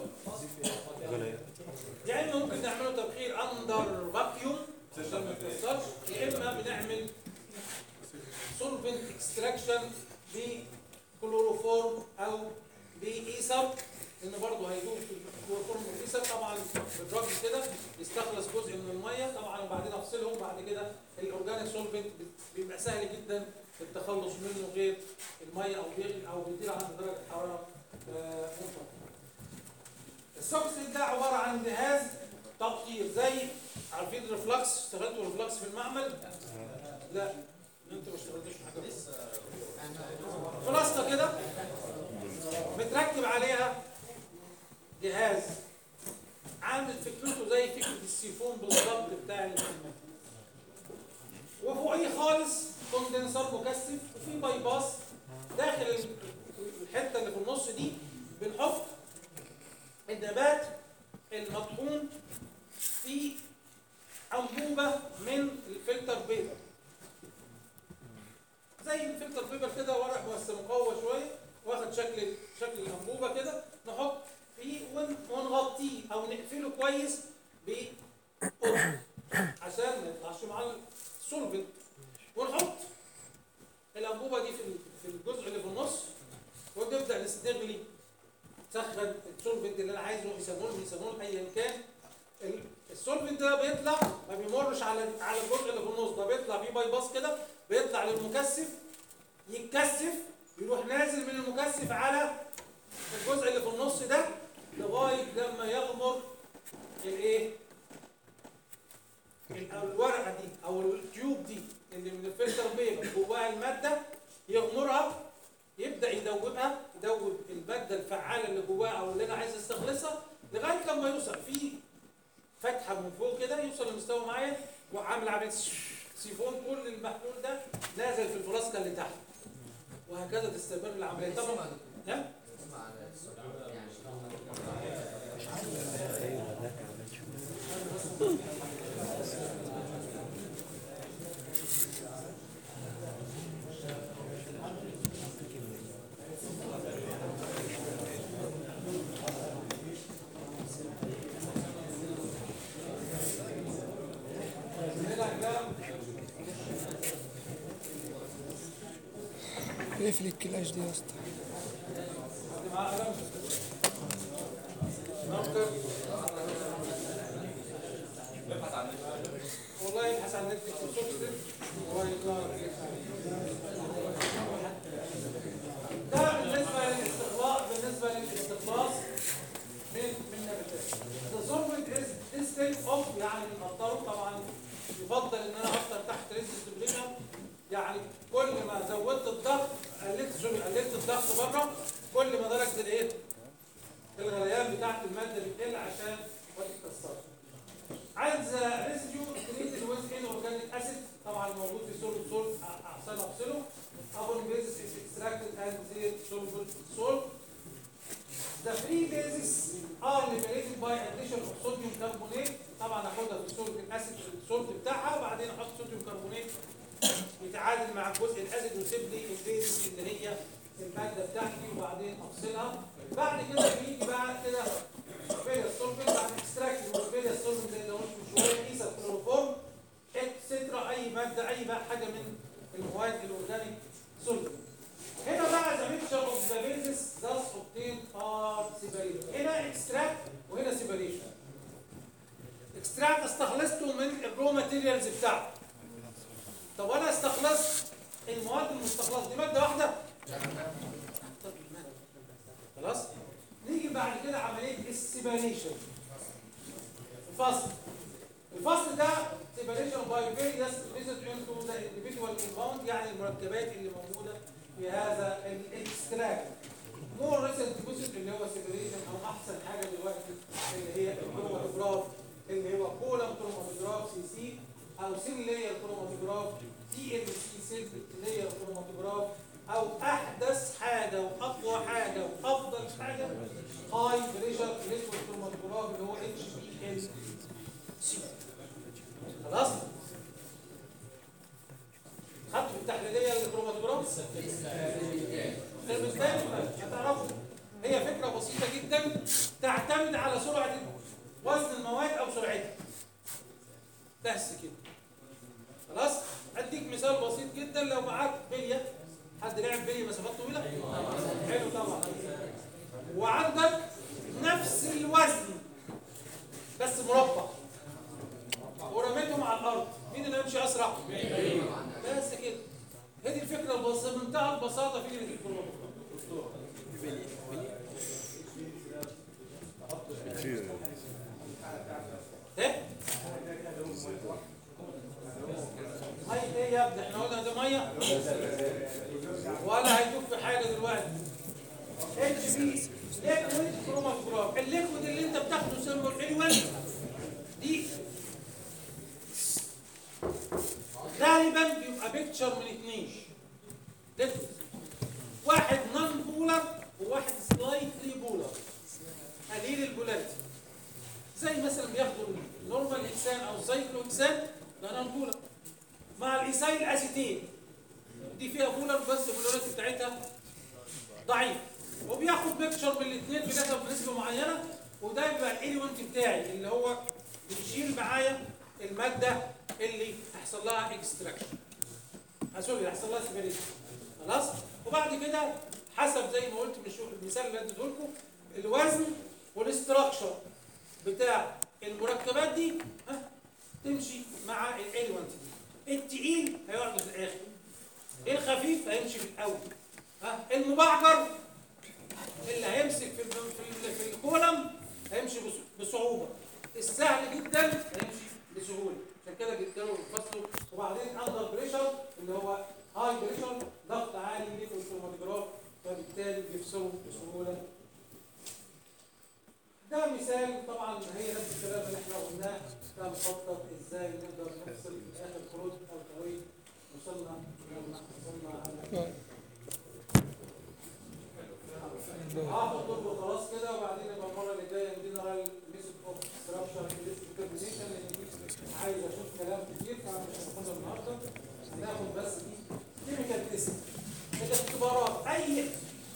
يا اما ممكن نعمله تبخير اندر فاكيوم عشان ما يتكسرش يا اما بنعمل سولفنت اكستراكشن بكلوروفورم او بايثر لان برضه هيدوب في الكلوروفورم والايثر طبعا بالرغم كده يستخلص جزء من الميه طبعا وبعدين افصلهم بعد كده الاورجانيك سولفنت بيبقى سهل جدا التخلص منه غير الميه او بيغلي او بيطير عند درجه حراره آه، منخفضه السوكسيد ده عباره عن جهاز تقطير زي عارفين الريفلكس اشتغلتوا الريفلكس في المعمل؟ لا انتوا ما اشتغلتوش في حاجه بس خلاصه كده متركب عليها جهاز عامل فكرته زي فكره السيفون بالظبط بتاع المعمل وفوقيه خالص كوندنسر مكثف وفي باي باس داخل الحته اللي في النص دي بنحط النبات المطحون في أنبوبة من الفلتر بيبر زي الفلتر بيبر كده ورق بس مقوى شوية واخد شكل شكل الأنبوبة كده نحط فيه ون- ونغطيه أو نقفله كويس بقطن عشان ما يطلعش مع السولفنت ونحط الأنبوبة دي في ال- في الجزء اللي في النص ونبدأ نستغلي سخن السولفنت اللي انا عايزه ايثانول ميثانول ايا كان ال- السولفنت ده بيطلع ما بيمرش على على الجزء اللي في النص ده بيطلع فيه باي باس كده بيطلع للمكثف يتكثف يروح نازل من المكثف على الجزء اللي في النص ده لغايه لما يغمر الايه ال- الورقه دي او التيوب دي اللي من الفلتر بيبر جواها الماده يغمرها يبدا يدوبها يدوب الماده الفعاله اللي جواها او اللي انا عايز استخلصها لغايه لما يوصل في فتحه من فوق كده يوصل لمستوى معين وعامل عمليه سيفون كل المحلول ده نازل في الفلاسكه اللي تحت وهكذا تستمر العمليه طبعا ها؟ اقفل الكلاش دي يا اسطى اللي معاه قلم نقطة والله يبحث عن النت في سوكسل ويطلع لك. ده بالنسبة للاستخلاص بالنسبة للاستخلاص من من نباتات. The solvent is instead of يعني بنقطره طبعا يفضل ان انا افطر تحت ريزست يعني كل ما زودت الضغط قللت سوري قللت الضغط بره كل ما درجه الايه؟ الغليان بتاعت الماده بتقل عشان ما تتكسرش. عايز ريسيديو تريتد ويز ان اورجانيك اسيد طبعا موجود في سولت سولت عشان افصله upon basis is extracted and their soluble salt The free bases are liberated by addition of sodium carbonate طبعا اخدها في السولت الاسيد السولت بتاعها وبعدين احط صوديوم كربونات يتعادل مع الجزء الاسيد ويسيب لي البيزس اللي هي الماده بتاعتي وبعدين افصلها بعد كده بيجي بقى كده فيريا سولفنت بعد اكستراكت من فيريا سولفنت زي اللي قلت من شويه كيسه كلوروفورم اكسترا اي ماده اي بقى حاجه من المواد الاورجانيك سولفنت هنا بقى ذا ميكشر اوف ذا بيزس ذاس اوبتين ار سيبريت هنا اكستراكت وهنا سيبريشن اكستراكت استخلصته من الرو ماتيريالز بتاعته طب انا استخلصت المواد المستخلصه دي ماده واحده طب مادة. خلاص نيجي بعد كده عمليه السيبريشن الفصل الفصل ده separation by various visit into the individual compound يعني المركبات اللي موجوده في هذا الاكستراكت مور ريسنت جزء اللي هو separation او احسن حاجه دلوقتي اللي هي الكروماتوجراف اللي هو كولم كروماتوجراف سي سي او سيل لاير كروماتوجراف تي ال سي سيل لاير كروماتوجراف او احدث حاجه واقوى حاجه وافضل حاجه هاي بريشر الكترون كروماتوجراف اللي هو اتش بي ال سي خلاص خدت في التحليليه الكروماتوجراف الترم الثاني هتعرفوا هي فكره بسيطه جدا تعتمد على سرعه وزن المواد او سرعتها بس كده خلاص اديك مثال بسيط جدا لو معاك بليه حد لعب بليه مسافات طويله حلو طبعا وعندك نفس الوزن بس مربع ورميتهم على الارض مين اللي يمشي اسرع بس كده هي دي الفكره البسيطه بمنتهى البساطه فكره الكروماتوجراف ايه هاي ايه يا ابني احنا قلنا ده ميه ولا هيدوك في حاجه دلوقتي اتش بي ليكويد كروماتوجراف الليكويد اللي انت بتاخده سيمبل ايوان دي غالبا بيبقى بيكتشر من اثنين ليكويد واحد نون بولر وواحد سلايتلي بولر قليل البولاريتي زي مثلا بياخدوا النورمال اكسان او السايكلو اكسان ده نون بولر مع الايسايل اسيتين دي فيها بولر بس البولاريتي بتاعتها ضعيف وبياخد ميكشر من الاثنين بنسبه بنسبه معينه وده بيبقى الاليمنت بتاعي اللي هو بيشيل معايا الماده اللي هيحصل لها اكستراكشن سوري هيحصل لها سيبريشن خلاص وبعد كده حسب زي ما قلت من شو المثال اللي اديته لكم الوزن والاستراكشر بتاع المركبات دي ها تمشي مع الاليمنت دي التقيل هيقعد في الاخر الخفيف هيمشي في الاول ها المبعجر اللي هيمسك في ال- في ال- في الكولم هيمشي بص- بصعوبه السهل جدا هيمشي بسهوله عشان كده بيتكلموا بيفصلوا وبعدين اندر بريشر اللي هو هاي بريشر ضغط عالي ليكويد كروماتوجراف فبالتالي بيفصلوا بسهوله ده مثال طبعا هي نفس الكلام اللي احنا قلناه ده مخطط ازاي نقدر نفصل في اخر خروج او طريق وصلنا لما وصلنا على هاخد دور وخلاص كده وبعدين يبقى المره اللي جايه جنرال ميثود اوف ستراكشر ديترمينيشن لان دي عايز اشوف كلام كتير فمش هناخدها النهارده هناخد بس دي كيميكال تيست الاختبارات اي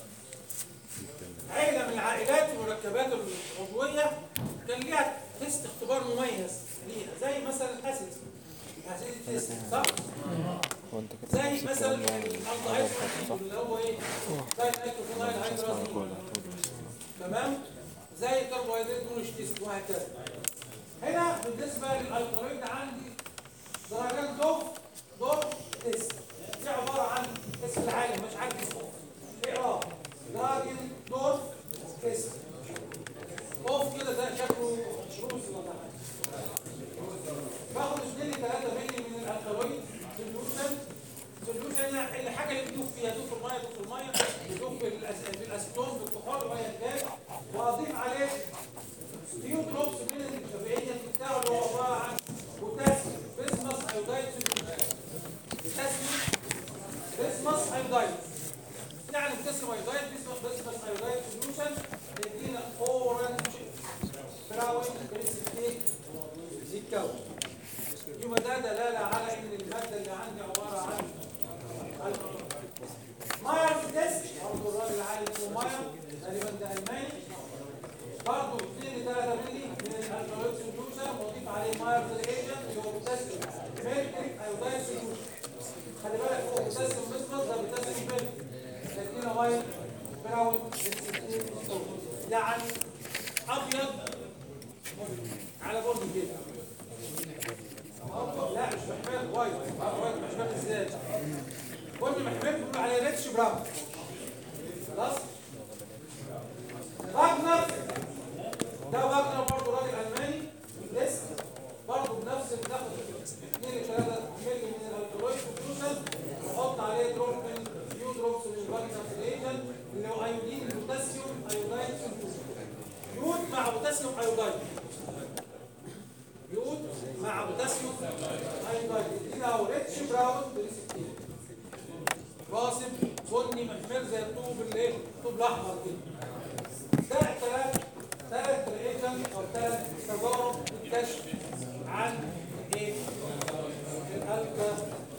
عيله من العائلات والمركبات العضويه كان ليها تيست اختبار مميز ليها زي مثلا الاسيد اسيد تيست صح؟ هو انت كده زي نفس مثلا الكلام ده الالدهايد اللي هو ايه؟ زي النيتروفينايل هيدرازين كولا تمام زي الكربوهيدرات مش تيست وهكذا هنا بالنسبه للالكالويد عندي درجات دوف دوف تيست دي عباره عن اسم العالم مش عارف اسمه ايه اه دراجن دوف تيست اوف كده ده شكله روسي ولا حاجه باخد 2 3 مللي من الالكالويد سوليوشن سوليوشن يعني الحاجه اللي بتدوب فيها دوب في الميه دوب في الميه بتدوب في الأس- في الاسيتون في الكحول وهي الجاز واضيف عليه فيو دروبس من الكافيين بتاعه اللي هو عباره عن بوتاسيوم بسمس ايودايد ايودايد بوتاسيوم بسمس ايودايد يعني بوتاسيوم ايودايد بسمس ايودايد سوليوشن يدينا اورنج براون بريسبتيت يتكون يبقى ده دلاله على ان الماده اللي عندي عباره عن ماير تيست برضه الراجل العالم اسمه ماير تقريبا ده الماني برضه 2 3 مللي من الالكالويد سوليوشن واضيف عليه ماير ريجن اللي هو بوتاسيوم ميركوري ايودايد سوليوشن خلي بالك هو بوتاسيوم مصمص ده بوتاسيوم ميركوري تدينا ماير براون يعني ابيض على بني كده لا مش محمد وايت وايت مش محمد ازاي بني محمد بيقول عليه ريتش براون خلاص واجنر ده واجنر برضه راجل الماني لسه برضه بنفس بناخد 2 3 مللي من الالكالويد سوليوشن نحط عليه دروب من فيو دروبس من الواجنر ريجن اللي هو ايودين بوتاسيوم ايودايد سوليوشن يود مع بوتاسيوم ايودايد يود مع بوتاسيوم ايودايد يدينا هو ريتش براون بريسبتين راسب بني محمر زي الطوب الايه الطوب الاحمر كده ده ثلاث ثلاث ريجن او ثلاث تجارب للكشف عن ايه الالكا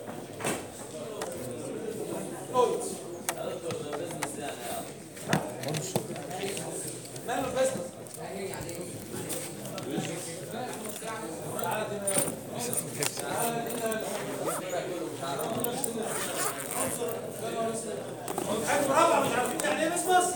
فلويدز دكتور ده بزنس يعني ماله البزنس تعالى دينا تعالى دينا حاجة رابعة مش عارفين يعني ايه بزنس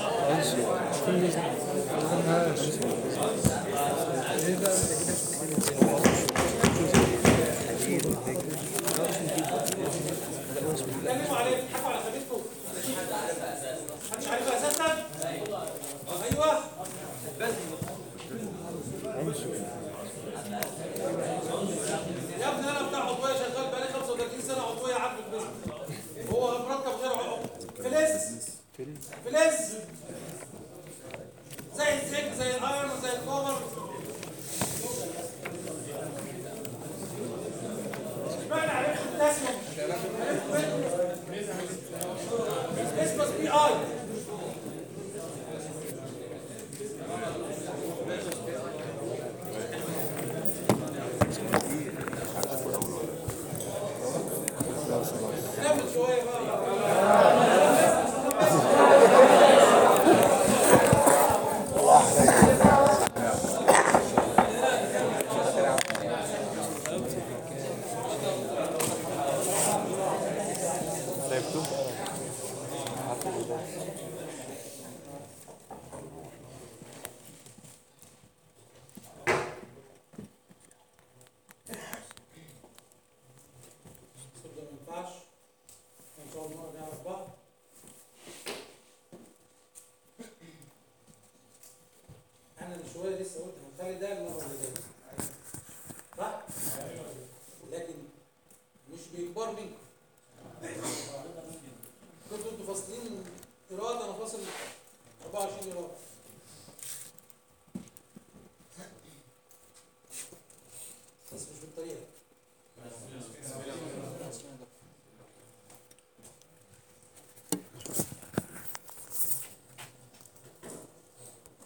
اتكلموا عليه بيضحكوا على خبيثكم محدش عارفها اساسا ايوه يا ابني انا بتاع عضويه شغال بقالي 35 سنه عضويه عارف البيزنس هو مركب غير عضو فلز فلز زي الزنك زي الايرون زي الكوبر اشمعنى عرفت البوتاسيوم اسمه بي اي كمل شويه بقى لعبته ده ما ينفعش ان شاء الله نعرف بعض انا من شويه لسه قلت هنخلي ده المره اللي جايه صح؟ لكن مش بإجبار منكم كنتوا انتوا فاصلين قراءة انا فاصل 24 قراءة